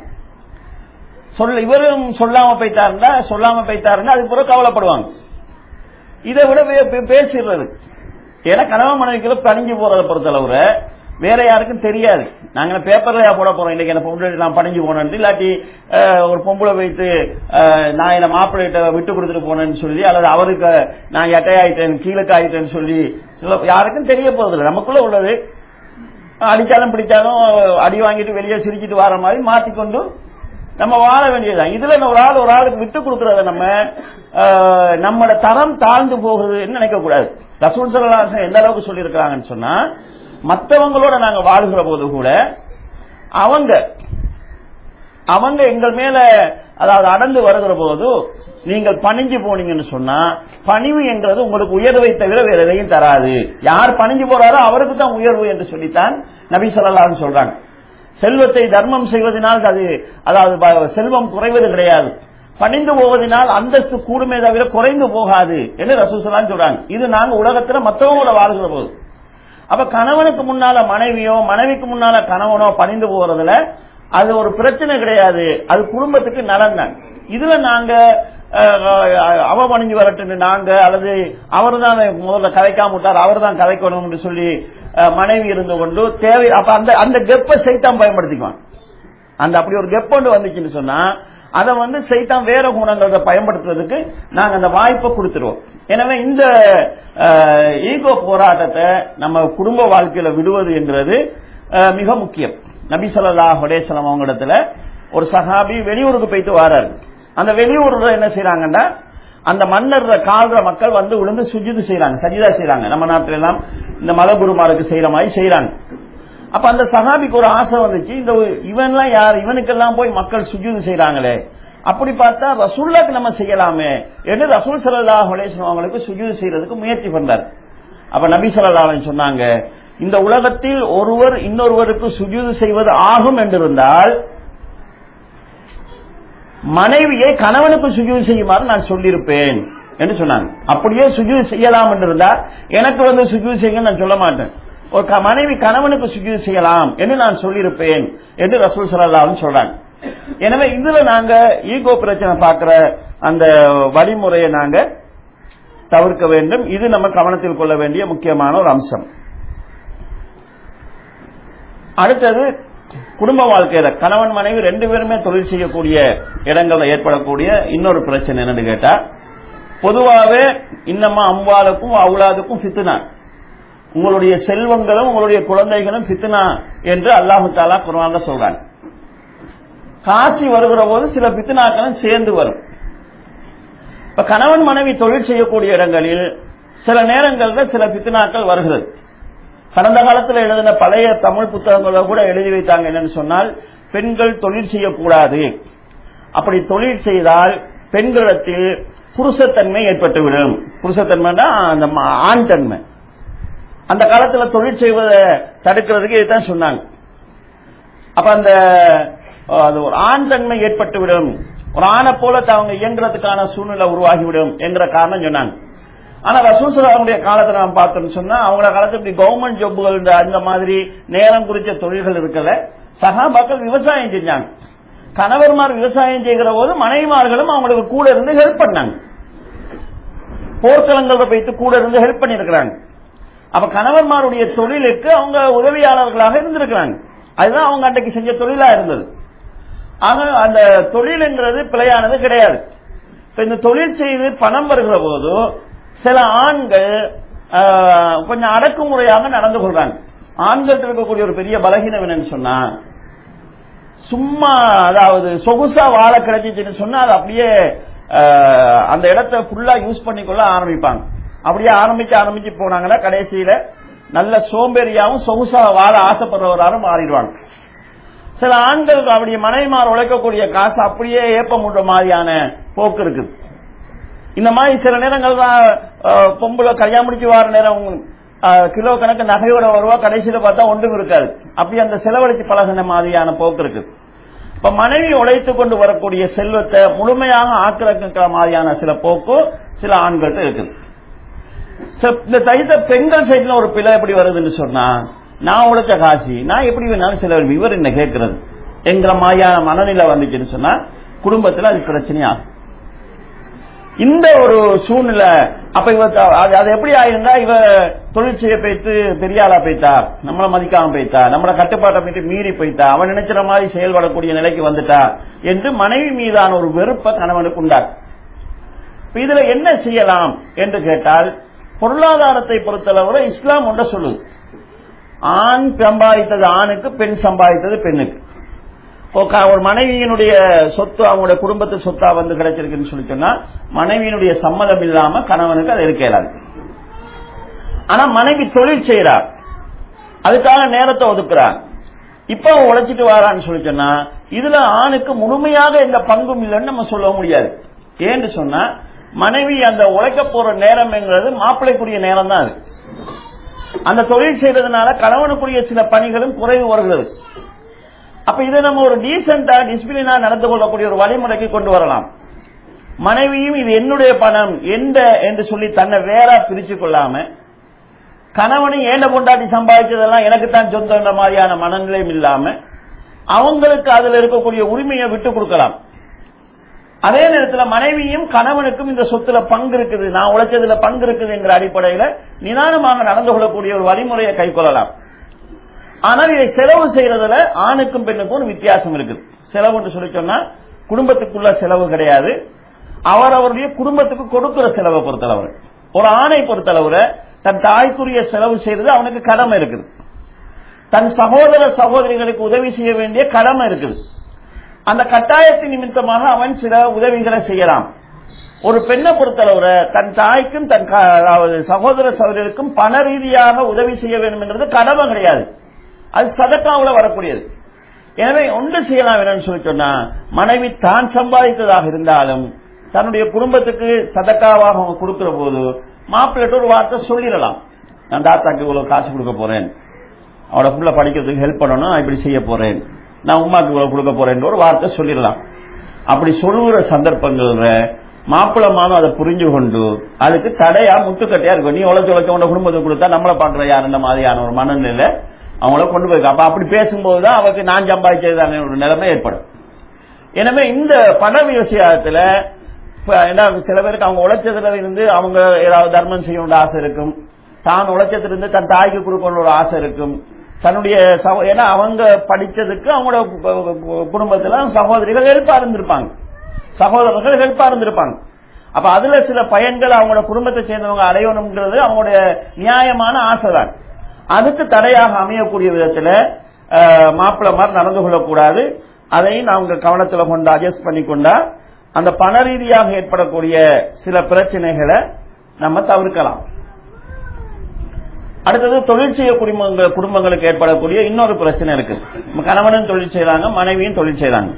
சொல்ல இவரும் சொல்லாம போயிட்டாருந்தா சொல்லாம போயிட்டாருன்னா அது பிறகு கவலைப்படுவாங்க இதை விட வே- பே- பேசிடுறது ஏன்னா கணவன் மனைவிக்குள்ள பணிஞ்சு போறதை பொறுத்தளவுல வேற யாருக்கும் தெரியாது நாங்க பேப்பர்ல போட போறோம் இன்னைக்கு என்ன பொம்பளை நான் பணிஞ்சு போனேன் இல்லாட்டி அஹ், ஒரு பொம்பளை வைத்து அஹ், நான் என்ன மாப்பிள்ளைகிட்ட விட்டு கொடுத்துட்டு போனேன்னு சொல்லி அல்லது அவருக்கு நான் எட்டையாயிட்டேன் கீழக்கு ஆயிட்டேன்னு சொல்லி சில யாருக்கும் தெரிய போறதில்லை நமக்குள்ள உள்ளது அடிச்சாலும் பிடிச்சாலும் அடி வாங்கிட்டு வெளியே சிரிச்சிட்டு வர மாதிரி மாத்திக்கொண்டு நம்ம வாழ வேண்டியதுதான் இதுல ஒரு ஆள் ஒரு ஆளுக்கு விட்டு கொடுக்கறத நம்ம ஆஹ், நம்மளோட தரம் தாழ்ந்து போகுதுன்னு நினைக்க கூடாது ரசூல் ஸல்லல்லாஹு அலைஹி வஸல்லம் எந்த அளவுக்கு சொல்லியிருக்கிறாங்கன்னு சொன்னா மற்றவங்களோட நாங்க வாழ்கிற போது கூட அவங்க அவங்க எங்கள் மேல அதாவது அடர்ந்து வருகிற போது நீங்கள் பணிஞ்சு போனீங்கன்னு சொன்னா பணிவு என்கிறது உங்களுக்கு உயர்வை தவிர வேற எதையும் தராது யார் பணிஞ்சு போறாரோ அவருக்கு தான் உயர்வு என்று சொல்லித்தான் நபி சொல்லலாம்னு சொல்றாங்க செல்வத்தை தர்மம் செய்வதனால் அது அதாவது ப- செல்வம் குறைவது கிடையாது பணிந்து போவதனால் அந்தஸ்து கூடுமே தவிர குறைந்து போகாது என்று ரசூசலான்னு சொல்றாங்க இது நாங்க உலகத்துல மற்றவங்களோட வாழ்கிற போது அப்ப கணவனுக்கு முன்னால மனைவியோ மனைவிக்கு முன்னால கணவனோ பணிந்து போறதுல அது ஒரு பிரச்சனை கிடையாது அது குடும்பத்துக்கு நலன் தான் இதுல நாங்க அஹ், அவ பணிஞ்சு வரட்டுன்னு நாங்க அல்லது அவர் தான் முதல்ல கதைக்காம விட்டார் அவர் தான் கதைக்கணும்னு சொல்லி அஹ், மனைவி இருந்து கொண்டு தேவை அப்ப அந்த அந்த கெப்பை சைத்தான் பயன்படுத்திக்குவான் அந்த அப்படி ஒரு கெப் ஒன்று வந்துச்சுன்னு சொன்னா அதை வந்து சைத்தான் வேற குணங்களை பயன்படுத்துறதுக்கு நாங்க அந்த வாய்ப்பை கொடுத்துருவோம் எனவே இந்த ஈகோ போராட்டத்தை நம்ம குடும்ப வாழ்க்கையில விடுவது என்கிறது அஹ், மிக முக்கியம் நபி ஸல்லல்லாஹு அலைஹி வஸல்லம் அவங்க இடத்துல ஒரு சஹாபி வெளியூருக்கு போயிட்டு வராரு அந்த வெளியூர்ல என்ன செய்யறாங்கன்னா அந்த மன்னர்ல கால்ற மக்கள் வந்து விழுந்து சுஜிது செய்யறாங்க சஜிதா செய்யறாங்க நம்ம நாட்டில எல்லாம் இந்த மலகுருமாருக்கு செய்யற மாதிரி செய்யறாங்க அப்ப அந்த சஹாபிக்கு ஒரு ஆசை வந்துச்சு இந்த இவன்லாம் யார் இவனுக்கெல்லாம் போய் மக்கள் சுஜூது செய்யறாங்களே அப்படி பார்த்தா ரசூல்லாக்கு நம்ம செய்யலாமே என்று ரசூல் ஸல்லல்லாஹு அலைஹி வஸல்லம் அவங்களுக்கு சுஜூது செய்யறதுக்கு முயற்சி பண்றாரு அப்ப நபி ஸல்லல்லாஹு அலைஹி வஸல்லம் சொன்னாங்க இந்த உலகத்தில் ஒருவர் இன்னொருவருக்கு சுஜூது செய்வது ஆகும் என்றிருந்தால் மனைவியை கணவனுக்கு சுஜூது செய்யுமாறு நான் சொல்லியிருப்பேன் என்று சொன்னாங்க அப்படியே சுஜூது செய்யலாம் என்று இருந்தா எனக்கு வந்து சுஜூது செய்யுங்க நான் சொல்ல மாட்டேன் ஒரு க- மனைவி கணவனுக்கு சுஜூது செய்யலாம் என்று நான் சொல்லியிருப்பேன் என்று ரசூல் ஸல்லல்லாஹு சொல்றாங்க எனவே இதுல நாங்க ஈகோ பிரச்சனை பார்க்கிற அந்த வழிமுறையை நாங்க தவிர்க்க வேண்டும் இது நம்ம கவனத்தில் கொள்ள வேண்டிய முக்கியமான ஒரு அம்சம் அடுத்தது குடும்ப வாழ்க்கையில கணவன் மனைவி ரெண்டு பேருமே தொழில் செய்யக்கூடிய இடங்கள்ல ஏற்படக்கூடிய இன்னொரு பிரச்சனை என்னன்னு கேட்டா பொதுவாகவே இன்னமா அம்பாலுக்கும் அவுலாதுக்கும் ஃபித்னா உங்களுடைய செல்வங்களும் உங்களுடைய குழந்தைகளும் ஃபித்னா என்று அல்லாஹு தாலா குர்ஆன்ல சொல்றாங்க காசி வருகிற போது சில பித்னாக்களும் சேர்ந்து வரும் இப்ப கணவன் மனைவி தொழில் செய்யக்கூடிய இடங்களில் சில நேரங்கள்ல சில பித்னாக்கள் வருகிறது கடந்த காலத்தில் எழுதின பழைய தமிழ் புத்தகங்களை கூட எழுதி வைத்தாங்க என்னன்னு சொன்னால் பெண்கள் தொழில் செய்யக்கூடாது அப்படி தொழில் செய்தால் பெண்களிடத்தில் புருஷத்தன்மை ஏற்பட்டுவிடும் புருஷத்தன்மைனா அந்த ம- ஆண் தன்மை அந்த காலத்துல தொழில் செய்வதை தடுக்கிறதுக்கு இதுதான் சொன்னாங்க அப்ப அந்த அஹ், அது ஒரு ஆண் தன்மை ஏற்பட்டுவிடும் ஒரு ஆணை போல அவங்க இயங்குறதுக்கான சூழ்நிலை உருவாகிவிடும் என்கிற காரணம் சொன்னாங்க ஆனா ரசூசலாவுடைய காலத்தை நாம் பார்த்தோம்னு சொன்னா அவங்கள காலத்துல இப்படி கவர்மெண்ட் ஜாப்புகள் இந்த அந்த மாதிரி நேரம் குறித்த தொழில்கள் இருக்கல சகாபாக்கள் விவசாயம் செஞ்சாங்க கணவர்மார் விவசாயம் செய்கிற போது மனைவிமார்களும் அவங்களுக்கு கூட இருந்து ஹெல்ப் பண்ணாங்க போர்க்களங்கள்ல போயிட்டு கூட இருந்து ஹெல்ப் பண்ணிருக்கிறாங்க அப்ப கணவன்மாருடைய தொழிலுக்கு அவங்க உதவியாளர்களாக இருந்திருக்கிறாங்க அதுதான் அவங்க அன்றைக்கு செஞ்ச தொழிலா இருந்தது ஆக அந்த தொழில்ங்கிறது பிழையானது கிடையாது இப்ப இந்த தொழில் செய்து பணம் வருகிற போது சில ஆண்கள் ஆஹ், கொஞ்சம் அடக்குமுறையாக நடந்து கொள்றாங்க ஆண்கள் இருக்கக்கூடிய ஒரு பெரிய பலகீனம் என்னன்னு சொன்னா சும்மா அதாவது சொகுசா வாழ கிடைச்சிச்சுன்னு சொன்னா அது அப்படியே ஆஹ், அந்த இடத்தை ஃபுல்லா யூஸ் பண்ணிக்கொள்ள ஆரம்பிப்பாங்க அப்படியே ஆரம்பிச்சு ஆரம்பிச்சு போனாங்கன்னா கடைசியில நல்ல சோம்பேறியாவும் சொகுசா வாழ ஆசைப்படுறவராலும் மாறிடுவாங்க சில ஆண்கள் அப்படி மனைவிமார் உழைக்கக்கூடிய காசு அப்படியே ஏப்பம் விடுற மாதிரியான போக்கு இருக்குது இந்த மாதிரி சில நேரங்கள் தான் அஹ், பொம்பளை கல்யாணம் முடிச்சு வர நேரம் அஹ், கிலோ கணக்கு நகையோட வருவா கடைசியில பார்த்தா ஒன்றும் இருக்காது அப்படி அந்த செலவழிச்சு பழகின மாதிரியான போக்கு இருக்குது இப்ப மனைவி உழைத்து கொண்டு வரக்கூடிய செல்வத்தை முழுமையாக ஆக்கிரமிக்கிற மாதிரியான சில போக்கு சில ஆண்கள்ட்ட இருக்குது ச- இந்த தைத்த பெண்கள் சைட்ல ஒரு பிழை எப்படி வருதுன்னு சொன்னா நான் உழைச்ச காசி நான் எப்படி வேணாலும் சில இவர் என்ன கேட்கறது என்கிற மாதிரியான மனநிலை வந்துச்சுன்னு சொன்னா குடும்பத்துல அது பிரச்சனையாகும் இந்த ஒரு சூழ்நிலை அப்ப இவ த- அது அது எப்படி ஆயிருந்தா இவ தொழில் செய்ய போயிட்டு பெரிய ஆளா போயிட்டா நம்மள மதிக்காம போயிட்டா நம்மள கட்டுப்பாட்டை போயிட்டு மீறி போயிட்டா அவன் நினைக்கிற மாதிரி செயல்படக்கூடிய நிலைக்கு வந்துட்டா என்று மனைவி மீதான ஒரு வெறுப்பை கணவனுக்கு உண்டாக்கும் இப்ப இதுல என்ன செய்யலாம் என்று கேட்டால் பொருளாதாரத்தை பொறுத்தளவுல இஸ்லாம் ஒன்றை சொல்லுது ஆண் சம்பாதித்தது ஆணுக்கு பெண் சம்பாதித்தது பெண்ணுக்கு இப்போ க- ஒரு மனைவியினுடைய சொத்து அவங்களுடைய குடும்பத்து சொத்தா வந்து கிடைச்சிருக்குன்னு சொல்லி சொன்னா மனைவியினுடைய சம்மதம் இல்லாம கணவனுக்கு அது இருக்க இயலாது ஆனா மனைவி தொழில் செய்யறார் அதுக்காக நேரத்தை ஒதுக்குறார் இப்ப அவன் உழைச்சிட்டு வரான்னு சொல்லி சொன்னா இதுல ஆணுக்கு முழுமையாக எந்த பங்கும் இல்லைன்னு நம்ம சொல்ல முடியாது ஏன்னு சொன்னா மனைவி அந்த உழைக்க போற நேரம்ங்கிறது மாப்பிள்ளைக்குரிய நேரம் தான் அது அந்த தொழில் செய்யறதுனால கணவனுக்குரிய சில பணிகளும் குறைவு வருகிறது அப்ப இதை நம்ம ஒரு டீசென்டா டிசிப்ளினா நடந்து கொள்ளக்கூடிய ஒரு வழிமுறைக்கு கொண்டு வரலாம் மனைவியும் இது என்னுடைய பணம் எந்த என்று சொல்லி தன்னை வேற பிரிச்சு கொள்ளாம கணவனும் ஏண்ட பொண்டாட்டி சம்பாதிச்சதெல்லாம் எனக்கு தான் சொந்தன்ற மாதிரியான மனநிலையும் இல்லாம அவங்களுக்கு அதுல இருக்கக்கூடிய உரிமையை விட்டு கொடுக்கலாம் அதே நேரத்தில் மனைவியும் கணவனுக்கும் இந்த சொத்துல பங்கு இருக்குது நான் உழைச்சதுல பங்கு இருக்குதுங்கிற அடிப்படையில நிதானமாக நடந்து கொள்ளக்கூடிய ஒரு வழிமுறையை கைக்கொள்ளலாம் ஆனால் இதை செலவு செய்யறதுல ஆணுக்கும் பெண்ணுக்கும் ஒரு வித்தியாசம் இருக்குது செலவுன்னு சொல்லி சொன்னா குடும்பத்துக்குள்ள செலவு கிடையாது அவர் அவருடைய குடும்பத்துக்கு கொடுக்கிற செலவை பொறுத்தளவு ஒரு ஆணை பொறுத்தளவுல தன் தாய்க்குரிய செலவு செய்யறது அவனுக்கு கடமை இருக்குது தன் சகோதர சகோதரிகளுக்கு உதவி செய்ய வேண்டிய கடமை இருக்குது அந்த கட்டாயத்தின் நிமித்தமாக அவன் சில உதவிகளை செய்யலாம் ஒரு பெண்ணை பொறுத்தளவுல தன் தாய்க்கும் தன் க- அதாவது சகோதர சகோதரிக்கும் பண ரீதியாக உதவி செய்ய வேண்டும் என்கிறது கடமை கிடையாது அது சதக்காவுல வரக்கூடியது எனவே ஒன்று செய்யலாம் என்னன்னு சொல்லி சொன்னா மனைவி தான் சம்பாதித்ததாக இருந்தாலும் தன்னுடைய குடும்பத்துக்கு சதக்காவாக அவங்க கொடுக்கிற போது மாப்பிள்ளைட்டு ஒரு வார்த்தை சொல்லிடலாம் நான் தாத்தாக்கு இவ்வளவு காசு கொடுக்க போறேன் அவளை புள்ள படிக்கிறதுக்கு ஹெல்ப் பண்ணணும் நான் இப்படி செய்ய போறேன் நான் உமாக்கு இவ்வளவு கொடுக்க போறேன் ஒரு வார்த்தை சொல்லிடலாம் அப்படி சொல்லுகிற சந்தர்ப்பங்கள்ல மாப்பிள்ள மானும் அதை புரிஞ்சு கொண்டு அதுக்கு தடையா முட்டுக்கட்டையா இருக்கும் நீ உழைச்சு உழைச்ச உன குடும்பத்துக்கு கொடுத்தா நம்மளை பாக்குற யார் இந்த மாதிரியான ஒரு மனநிலை அவங்கள கொண்டு போய் அப்ப அப்படி பேசும்போதுதான் அவருக்கு நான் சம்பாதிச்சதான ஒரு நிலைமை ஏற்படும் எனவே இந்த பண விஷயத்துல இப்ப என்ன சில பேருக்கு அவங்க உழைச்சதுல இருந்து அவங்க ஏதாவது தர்மம் செய்யணும்னு ஆசை இருக்கும் தான் உழைச்சதுல இருந்து தன் தாய்க்கு கொடுக்கணும்னு ஒரு ஆசை இருக்கும் தன்னுடைய சகோ- ஏன்னா அவங்க படிச்சதுக்கு அவங்களோட கு- கு- குடும்பத்துல சகோதரிகள் ஹெல்ப்பா இருந்திருப்பாங்க சகோதரர்கள் ஹெல்ப்பா இருந்திருப்பாங்க அப்ப அதுல சில பயன்கள் அவங்களோட குடும்பத்தை சேர்ந்தவங்க அடையணுங்கிறது அவங்களுடைய நியாயமான ஆசைதான் அதுக்கு தடையாக அமையக்கூடிய விதத்துல அஹ், மாப்பிள்ளை மாதிரி நடந்து கொள்ளக்கூடாது அதையும் அவங்க கவனத்துல கொண்டு அட்ஜஸ்ட் பண்ணி கொண்டா அந்த பண ரீதியாக ஏற்படக்கூடிய சில பிரச்சனைகளை நம்ம தவிர்க்கலாம் அடுத்தது தொழில் செய்யக்கூடிய குடும்ப- குடும்பங்களுக்கு ஏற்படக்கூடிய இன்னொரு பிரச்சனை இருக்கு நம்ம கணவனும் தொழில் செய்றாங்க மனைவியும் தொழில் செய்றாங்க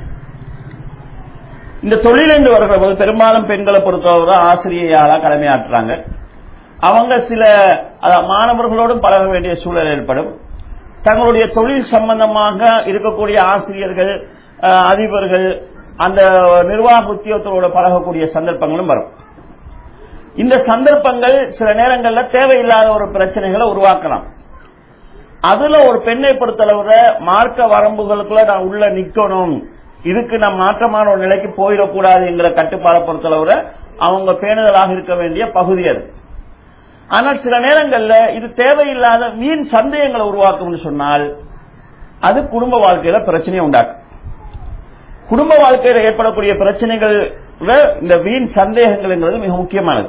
இந்த தொழில் என்று வருகிற போது பெரும்பாலும் பெண்களை பொறுத்தவரை ஆசிரியையாளா கடமையாற்றுறாங்க அவங்க சில அதாவது மாணவர்களோடும் பழக வேண்டிய சூழல் ஏற்படும் தங்களுடைய தொழில் சம்பந்தமாக இருக்கக்கூடிய ஆசிரியர்கள் அஹ், அதிபர்கள் அந்த நிர்வாக உத்தியோகத்தோட பழகக்கூடிய சந்தர்ப்பங்களும் வரும் இந்த சந்தர்ப்பங்கள் சில நேரங்களில் தேவையில்லாத ஒரு பிரச்சனைகளை உருவாக்கலாம் அதுல ஒரு பெண்ணை பொறுத்தளவுல மார்க்க வரம்புகளுக்குள்ள நான் உள்ள நிக்கணும் இதுக்கு நான் மாற்றமான ஒரு நிலைக்கு போயிடக்கூடாதுங்கிற கட்டுப்பாடை பொறுத்தளவுல அவங்க பேணுதலாக இருக்க வேண்டிய பகுதி அது ஆனால் சில நேரங்கள்ல இது தேவையில்லாத வீண் சந்தேகங்களை உருவாக்கும்னு சொன்னால் அது குடும்ப வாழ்க்கையில பிரச்சனையை உண்டாக்கும் குடும்ப வாழ்க்கையில ஏற்படக்கூடிய பிரச்சனைகள் இந்த வீண் சந்தேகங்கள்ங்கிறது மிக முக்கியமானது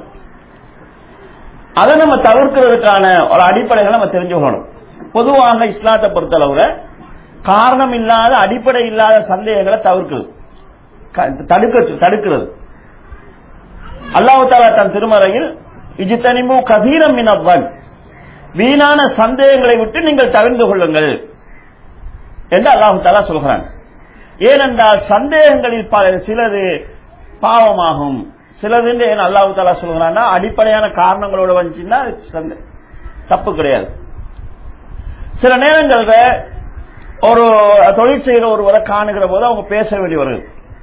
அதை நம்ம தவிர்க்கிறதுக்கான ஒரு அடிப்படைகளை நம்ம தெரிஞ்சுக்கணும் பொதுவாக இஸ்லாத்தை பொறுத்தளவுல காரணம் இல்லாத அடிப்படை இல்லாத சந்தேகங்களை தவிர்க்கிறது க- தடுக்க தடுக்கிறது அல்லாஹ் தாலா தன் திருமறையில் இஜித்தனிமு கதீரம் மினவன் வீணான சந்தேகங்களை விட்டு நீங்கள் தவிர்ந்து கொள்ளுங்கள் என்று அல்லாஹு தாலா சொல்கிறான் ஏனென்றால் சந்தேகங்களில் பல சிலது பாவமாகும் சிலது என்று ஏன் அல்லாஹு தாலா சொல்கிறான்னா அடிப்படையான காரணங்களோட வந்துச்சுன்னா அது சந்தே- தப்பு கிடையாது சில நேரங்கள்ல ஒரு தொழில் செய்கிற ஒருவரை காணுகிற போது அவங்க பேச வேண்டி வருது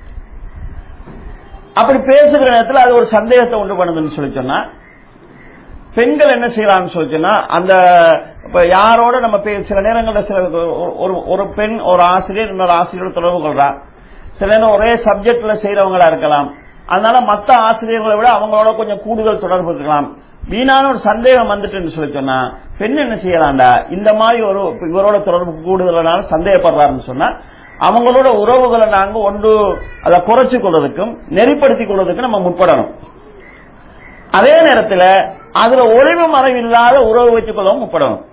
அப்படி பேசுகிற நேரத்தில் அது ஒரு சந்தேகத்தை உண்டு பண்ணுதுன்னு சொல்லி சொன்னா பெண்கள் என்ன செய்யலாம்னு சொல்லி சொன்னா அந்த இப்ப யாரோட நம்ம பே- சில நேரங்கள்ல சில ஒரு- ஒரு ஒரு பெண் ஒரு ஆசிரியர் இன்னொரு ஆசிரியரோட தொடர்பு கொள்றா சில நேரம் ஒரே சப்ஜெக்ட்ல செய்யறவங்களா இருக்கலாம் அதனால மத்த ஆசிரியர்களை விட அவங்களோட கொஞ்சம் கூடுதல் தொடர்பு இருக்கலாம் வீணான ஒரு சந்தேகம் வந்துட்டுன்னு சொல்லி சொன்னா பெண் என்ன செய்யலாம்டா இந்த மாதிரி ஒரு இவரோட தொடர்பு கூடுதலான சந்தேகப்படுறாருன்னு சொன்னா அவங்களோட உறவுகளை நாங்க ஒன்று அதை குறைச்சு கொள்வதற்கும் நெறிப்படுத்திக் கொள்வதற்கும் நம்ம முற்படணும் அதே நேரத்தில் அதுல ஒளிவு மறைவு இல்லாத உறவு வச்சுக் கொள்ளவும் முற்படணும்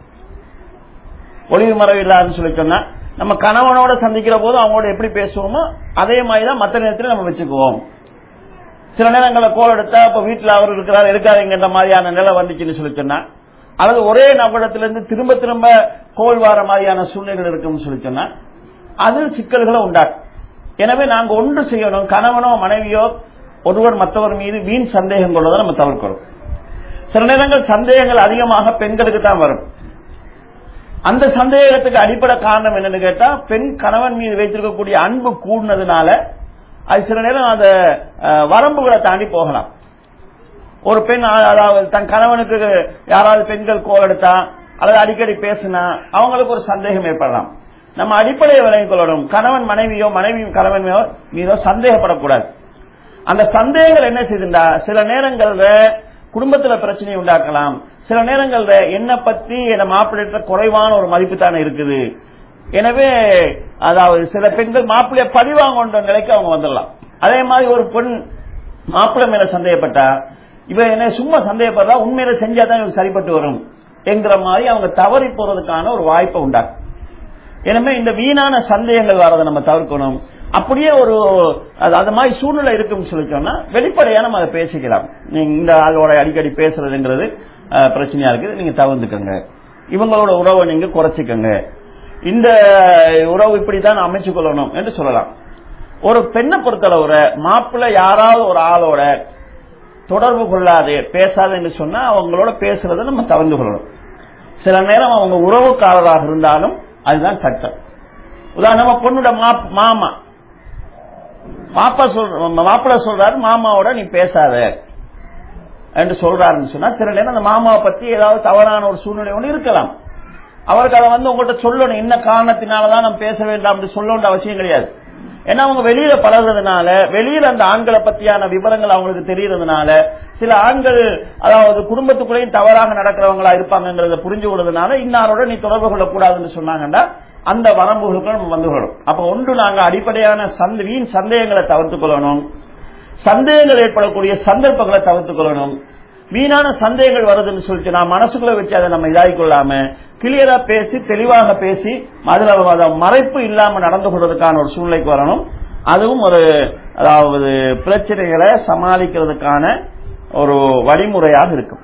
ஒளிவு மறைவு இல்லாதுன்னு சொல்லி சொன்னா நம்ம கணவனோட சந்திக்கிற போது அவங்களோட எப்படி பேசுவோமோ அதே மாதிரி தான் மற்ற நேரத்தில் நம்ம வச்சுக்குவோம் சில நேரங்களில் கோல் எடுத்தா இப்ப வீட்டுல அவர் இருக்கிறார் இருக்காருங்கிற மாதிரியான நிலை வந்துச்சுன்னு சொல்லி சொன்னா அல்லது ஒரே நபரிடத்திலிருந்து திரும்ப திரும்ப கோல் வார மாதிரியான சூழ்நிலைகள் இருக்கும்னு சொல்லி சொன்னா அது சிக்கல்களை உண்டாக்கும் எனவே நாங்க ஒன்று செய்யணும் கணவனோ மனைவியோ ஒருவர் மற்றவர் மீது வீண் சந்தேகம் கொள்வதை நம்ம தவிர்க்கணும் சில நேரங்கள் சந்தேகங்கள் அதிகமாக பெண்களுக்கு தான் வரும் அந்த சந்தேகத்துக்கு அடிப்படை காரணம் என்னன்னு கேட்டா பெண் கணவன் மீது வைத்திருக்கக்கூடிய அன்பு கூடினதுனால அது சில நேரம் அந்த அஹ், வரம்புகளை தாண்டி போகலாம் ஒரு பெண் அ- அதாவது தன் கணவனுக்கு யாராவது பெண்கள் கோல் எடுத்தா அல்லது அடிக்கடி பேசினா அவங்களுக்கு ஒரு சந்தேகம் ஏற்படலாம் நம்ம அடிப்படையை விளங்கிக் கொள்ளணும் கணவன் மனைவியோ மனைவி கணவனையோ மீதோ சந்தேகப்படக்கூடாது அந்த சந்தேகங்கள் என்ன செய்யுதுண்டா சில நேரங்கள்ல குடும்பத்துல பிரச்சனை உண்டாக்கலாம் சில நேரங்கள்ல என்ன பத்தி என் மாப்பிள்ளை குறைவான ஒரு மதிப்பு தானே இருக்குது எனவே அதாவது சில பெண்கள் மாப்பிள்ளைய பழிவாங்கன்ற நிலைக்கு அவங்க வந்துடலாம் அதே மாதிரி ஒரு பெண் மாப்பிள்ளை மேல சந்தேகப்பட்டா இவ என்ன சும்மா சந்தேகப்படுறா உண்மையில செஞ்சாதான் இவங்க சரிப்பட்டு வரும் என்கிற மாதிரி அவங்க தவறி போறதுக்கான ஒரு வாய்ப்பை உண்டாக்கும் எனவே இந்த வீணான சந்தேகங்கள் வரதை நம்ம தவிர்க்கணும் அப்படியே ஒரு அது அது மாதிரி சூழ்நிலை இருக்குன்னு சொல்லி சொன்னா வெளிப்படையா நம்ம அதை பேசிக்கலாம் நீங்க இந்த ஆளோட அடிக்கடி பேசுறதுங்கிறது அஹ், பிரச்சனையா இருக்குது நீங்க தவிர்த்துக்கங்க இவங்களோட உறவை நீங்க குறைச்சிக்கங்க இந்த உறவு இப்படித்தான் அமைச்சு கொள்ளணும் என்று சொல்லலாம் ஒரு பெண்ணை பொறுத்தளவுல மாப்பிள்ளை யாராவது ஒரு ஆளோட தொடர்பு கொள்ளாது பேசாது என்று சொன்னா அவங்களோட பேசுறதை நம்ம தவிர்த்து கொள்ளணும் சில நேரம் அவங்க உறவுக்காரராக இருந்தாலும் அதுதான் சட்டம் உதாரணமா பொண்ணோட மா- மாமா மாப்பா சொல்ற மாப்பிள்ள சொல்றாரு மாமாவோட நீ பேசாத என்று சொல்றாருன்னு சொன்னா சில நேரம் அந்த மாமாவை பத்தி ஏதாவது தவறான ஒரு சூழ்நிலை ஒன்று இருக்கலாம் அவருக்கு அதை வந்து உங்கள்கிட்ட சொல்லணும் என்ன காரணத்தினாலதான் நம்ம பேச வேண்டாம் என்று சொல்ல வேண்டிய அவசியம் கிடையாது ஏன்னா அவங்க வெளியில பழகுறதுனால வெளியில அந்த ஆண்களை பத்தியான விவரங்கள் அவங்களுக்கு தெரியறதுனால சில ஆண்கள் அதாவது குடும்பத்துக்குள்ளேயும் தவறாக நடக்கிறவங்களா இருப்பாங்கிறத புரிஞ்சு கொள்றதுனால இன்னாரோட நீ தொடர்பு கொள்ளக்கூடாதுன்னு சொன்னாங்கன்னா அந்த வரம்புகளுக்கு நம்ம வந்து கொள்ளும் அப்ப ஒன்று நாங்க அடிப்படையான சந்த வீண் சந்தேகங்களை தவிர்த்துக் கொள்ளணும் சந்தேகங்கள் ஏற்படக்கூடிய சந்தர்ப்பங்களை தவிர்த்துக் கொள்ளணும் வீணான சந்தேகங்கள் வருதுன்னு சொல்லிட்டு நான் மனசுக்குள்ள வச்சு அதை நம்ம இதாகிக் கொள்ளாம கிளியரா பேசி தெளிவாக பேசி அதுல அதை மறைப்பு இல்லாம நடந்து கொள்றதுக்கான ஒரு சூழ்நிலைக்கு வரணும் அதுவும் ஒரு அதாவது பிரச்சனைகளை சமாளிக்கிறதுக்கான ஒரு வழிமுறையாக இருக்கும்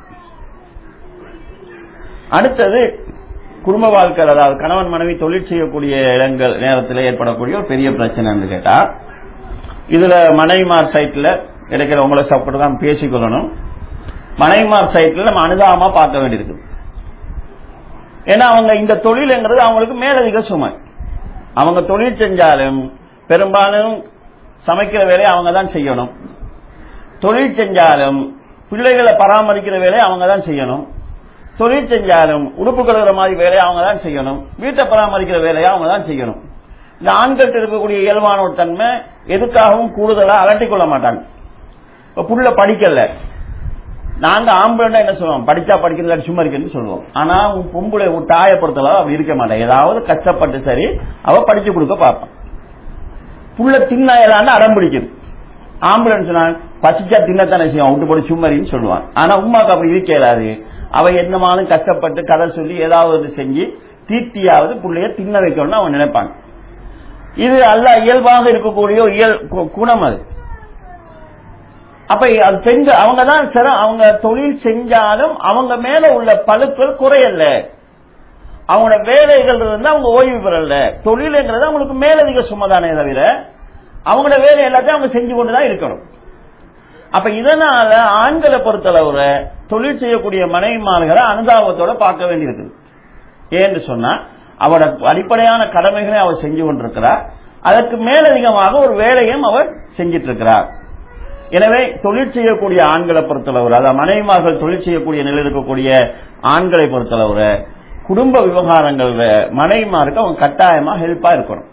அடுத்தது குடும்ப வாழ்க்கை அதாவது கணவன் மனைவி தொழில் செய்யக்கூடிய இடங்கள் நேரத்தில் ஏற்படக்கூடிய ஒரு பெரிய பிரச்சனைன்னு கேட்டா இதுல மனைவிமார் சைட்ல கிடைக்கிறவங்கள சப்போர்ட் தான் பேசிக்கொள்ளணும் மனைவிமார் சைட்ல நம்ம அனுதாபமா பார்க்க வேண்டியிருக்கு ஏன்னா அவங்க இந்த தொழில்ங்கிறது அவங்களுக்கு மேலதிக சுமை அவங்க தொழில் செஞ்சாலும் பெரும்பாலும் சமைக்கிற வேலையை அவங்க தான் செய்யணும் தொழில் செஞ்சாலும் பிள்ளைகளை பராமரிக்கிற வேலையை அவங்க தான் செய்யணும் தொழில் செஞ்சாலும் உடுப்பு கழுவுற மாதிரி வேலையை அவங்க தான் செய்யணும் வீட்டை பராமரிக்கிற வேலையை அவங்க தான் செய்யணும் இந்த ஆண்கள்ட்ட இருக்கக்கூடிய இயல்பான ஒரு தன்மை எதுக்காகவும் கூடுதலா அலட்டிக் கொள்ள மாட்டாங்க இப்ப புள்ள படிக்கல நாங்க ஆம்பளை என்ன சொல்லுவோம் படிச்சா படிக்கிறது சும்மா இருக்குன்னு சொல்லுவோம் ஆனா உன் பொம்பளை உன் தாயை பொறுத்தளவு அப்படி இருக்க மாட்டேன் ஏதாவது கஷ்டப்பட்டு சரி அவ படிச்சு கொடுக்க பார்ப்பான் புள்ள தின்னாயலான்னு அடம் பிடிக்குது ஆம்புலன்ஸ் சொன்னாங்க பசிச்சா தின்னத்தானே செய்யும் விட்டு போட்டு சும்மரின்னு சொல்லுவான் ஆனா உமாக்கு அப்படி இருக்க இயலாது அவ என்னமாலும் கஷ்டப்பட்டு கதை சொல்லி ஏதாவது ஒன்று செஞ்சு தீர்த்தியாவது புள்ளைய தின்ன வைக்கணும்னு அவன் நினைப்பாங்க இது அல்ல இயல்பாக இருக்கக்கூடிய ஒரு இயல் கு- குணம் அது அப்ப அது பெண்கள் அவங்க தான் சிற அவங்க தொழில் செஞ்சாலும் அவங்க மேல உள்ள பழுக்கள் குறையல அவங்களோட வேலைகள் இருந்து அவங்க ஓய்வு பெறல தொழிலுங்கிறது அவங்களுக்கு மேலதிக சுமதானே தவிர அவங்களோட வேலை எல்லாத்தையும் அவங்க செஞ்சு கொண்டுதான் இருக்கணும் அப்ப இதனால ஆண்களை பொறுத்தளவுல தொழில் செய்யக்கூடிய மனைவிமார்களை அனுதாபத்தோட பார்க்க வேண்டியிருக்குது ஏன்னு சொன்னா அவரோட அடிப்படையான கடமைகளை அவர் செஞ்சு கொண்டிருக்கிறார் அதற்கு மேலதிகமாக ஒரு வேலையும் அவர் செஞ்சிட்டு இருக்கிறார் எனவே தொழில் செய்யக்கூடிய ஆண்களை பொறுத்தளவு அதாவது மனைவிமார்கள் தொழில் செய்யக்கூடிய நிலையில் இருக்கக்கூடிய ஆண்களை பொறுத்தளவு குடும்ப விவகாரங்கள்ல மனைவிமாருக்கு அவங்க கட்டாயமா ஹெல்ப்பா இருக்கணும்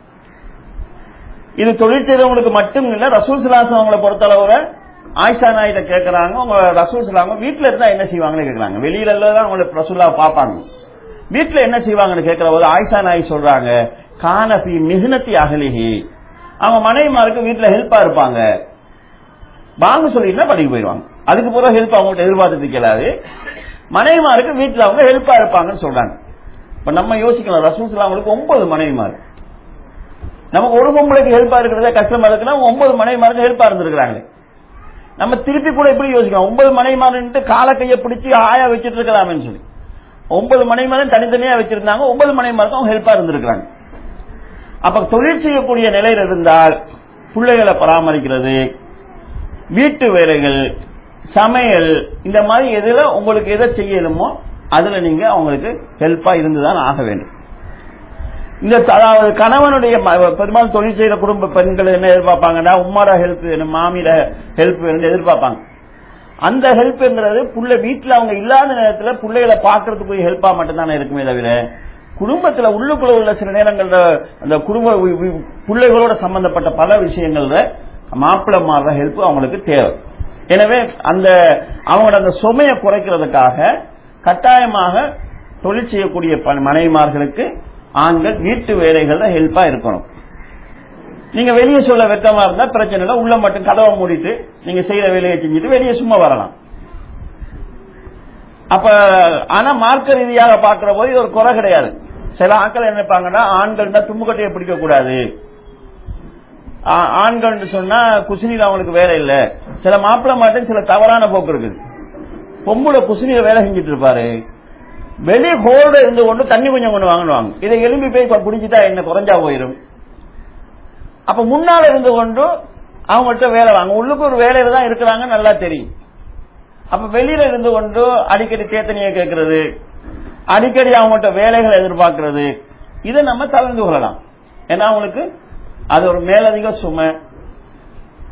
இது தொழில் செய்தவங்களுக்கு மட்டும் இல்ல ரசூல் சிலாசம் அவங்களை பொறுத்தளவுல ஆயிஷா நாயிட்ட கேட்கறாங்க உங்க ரசூல் சிலாங்க வீட்டுல இருந்தா என்ன செய்வாங்கன்னு கேட்கறாங்க வெளியில தான் அவங்களை ரசூல்லா பார்ப்பாங்க வீட்டுல என்ன செய்வாங்கன்னு கேட்கிற போது ஆயிஷா நாய் சொல்றாங்க கானபி மிகுனத்தி அகலிகி அவங்க மனைவிமாருக்கு வீட்டுல ஹெல்ப்பா இருப்பாங்க வாங்க சொல்லிட்டுனா படிக்க போயிடுவாங்க அதுக்கு பூரா ஹெல்ப் அவங்கள்ட்ட எதிர்பார்த்து நிக்கலாது மனைவிமாருக்கு வீட்டுல அவங்க ஹெல்ப்பா இருப்பாங்கன்னு சொல்றாங்க இப்ப நம்ம யோசிக்கலாம் ரசூல் அவங்களுக்கு ஒன்பது மனைவிமார் நமக்கு ஒரு பொம்பளைக்கு ஹெல்ப்பா இருக்கிறதே கஷ்டமா இருக்குன்னா ஒன்பது மனைவிமாருக்கு ஹெல்ப்பா இருந்திருக்கிறாங்களே நம்ம திருப்பி கூட எப்படி யோசிக்கலாம் ஒன்பது மனைவிமார்ன்ட்டு கால கையை பிடிச்சி ஆயா வச்சிட்டு இருக்கலாம்னு சொல்லி ஒன்பது மனைவிமாரும் தனித்தனியா வச்சிருந்தாங்க ஒன்பது மனைவிமாருக்கும் அவங்க ஹெல்ப்பா இருந்திருக்கிறாங்க அப்ப தொழில் செய்யக்கூடிய நிலையில் இருந்தால் பிள்ளைகளை பராமரிக்கிறது வீட்டு வேலைகள் சமையல் இந்த மாதிரி எதுல உங்களுக்கு எதை செய்யணுமோ அதுல நீங்க அவங்களுக்கு ஹெல்ப்பா இருந்துதான் ஆக வேண்டும் இந்த அதாவது கணவனுடைய ம- பெரும்பாலும் தொழில் செய்யற குடும்ப பெண்கள் என்ன எதிர்பார்ப்பாங்கன்னா உம்மாட ஹெல்ப் வேணும் மாமியிட ஹெல்ப் வேணும் எதிர்பார்ப்பாங்க அந்த ஹெல்ப்ங்கிறது புள்ள வீட்டுல அவங்க இல்லாத நேரத்துல பிள்ளைகளை பாக்குறதுக்கு ஹெல்ப்பா மட்டும்தானே இருக்குமே தவிர குடும்பத்துல உள்ளுக்குள்ள உள்ள சில நேரங்கள்ல அந்த குடும்ப வி- வி- பிள்ளைகளோட சம்பந்தப்பட்ட பல விஷயங்கள்ல மாப்பிள்ளை மாறுற ஹெல்ப் அவங்களுக்கு தேவை எனவே அந்த அவங்களோட அந்த சுமையை குறைக்கிறதுக்காக கட்டாயமாக தொழில் செய்யக்கூடிய ப- மனைவிமார்களுக்கு ஆண்கள் வீட்டு வேலைகள்ல ஹெல்ப்பா இருக்கணும் நீங்க வெளியே சொல்ல வெக்கமா இருந்தா பிரச்சனை இல்லை உள்ள மட்டும் கதவை மூடிட்டு நீங்க செய்யற வேலையை செஞ்சுட்டு வெளியே சும்மா வரலாம் அப்ப ஆனா மார்க்க ரீதியாக பார்க்கிற போது இது ஒரு குறை கிடையாது சில ஆட்கள் என்ன நினைப்பாங்கன்னா ஆண்கள் தான் தும்புக்கட்டையை பிடிக்க கூடாது ஆ- ஆண்கள் சொன்னா குசினில அவங்களுக்கு வேலை இல்ல சில மாப்பிள்ளை மாட்டும் சில தவறான போக்கு இருக்குது பொம்பளை குசினில வேலை செஞ்சுட்டு இருப்பாரு வெளி ஹோல்ட இருந்து கொண்டு தண்ணி கொஞ்சம் கொண்டு வாங்குவாங்க இதை எலும்பி போய் குடிச்சிட்டா என்ன குறைஞ்சா போயிடும் அப்ப முன்னால இருந்து கொண்டு அவங்கள்ட்ட வேலை வாங்க உள்ளுக்கு ஒரு வேலையில தான் இருக்கிறாங்க நல்லா தெரியும் அப்ப வெளியில இருந்து கொண்டு அடிக்கடி தேத்தனியை கேட்கறது அடிக்கடி அவங்கள்ட்ட வேலைகளை எதிர்பார்க்கிறது இதை நம்ம தவிர்த்து கொள்ளலாம் ஏன்னா அவங்களுக்கு அது ஒரு மேலதிக சுமை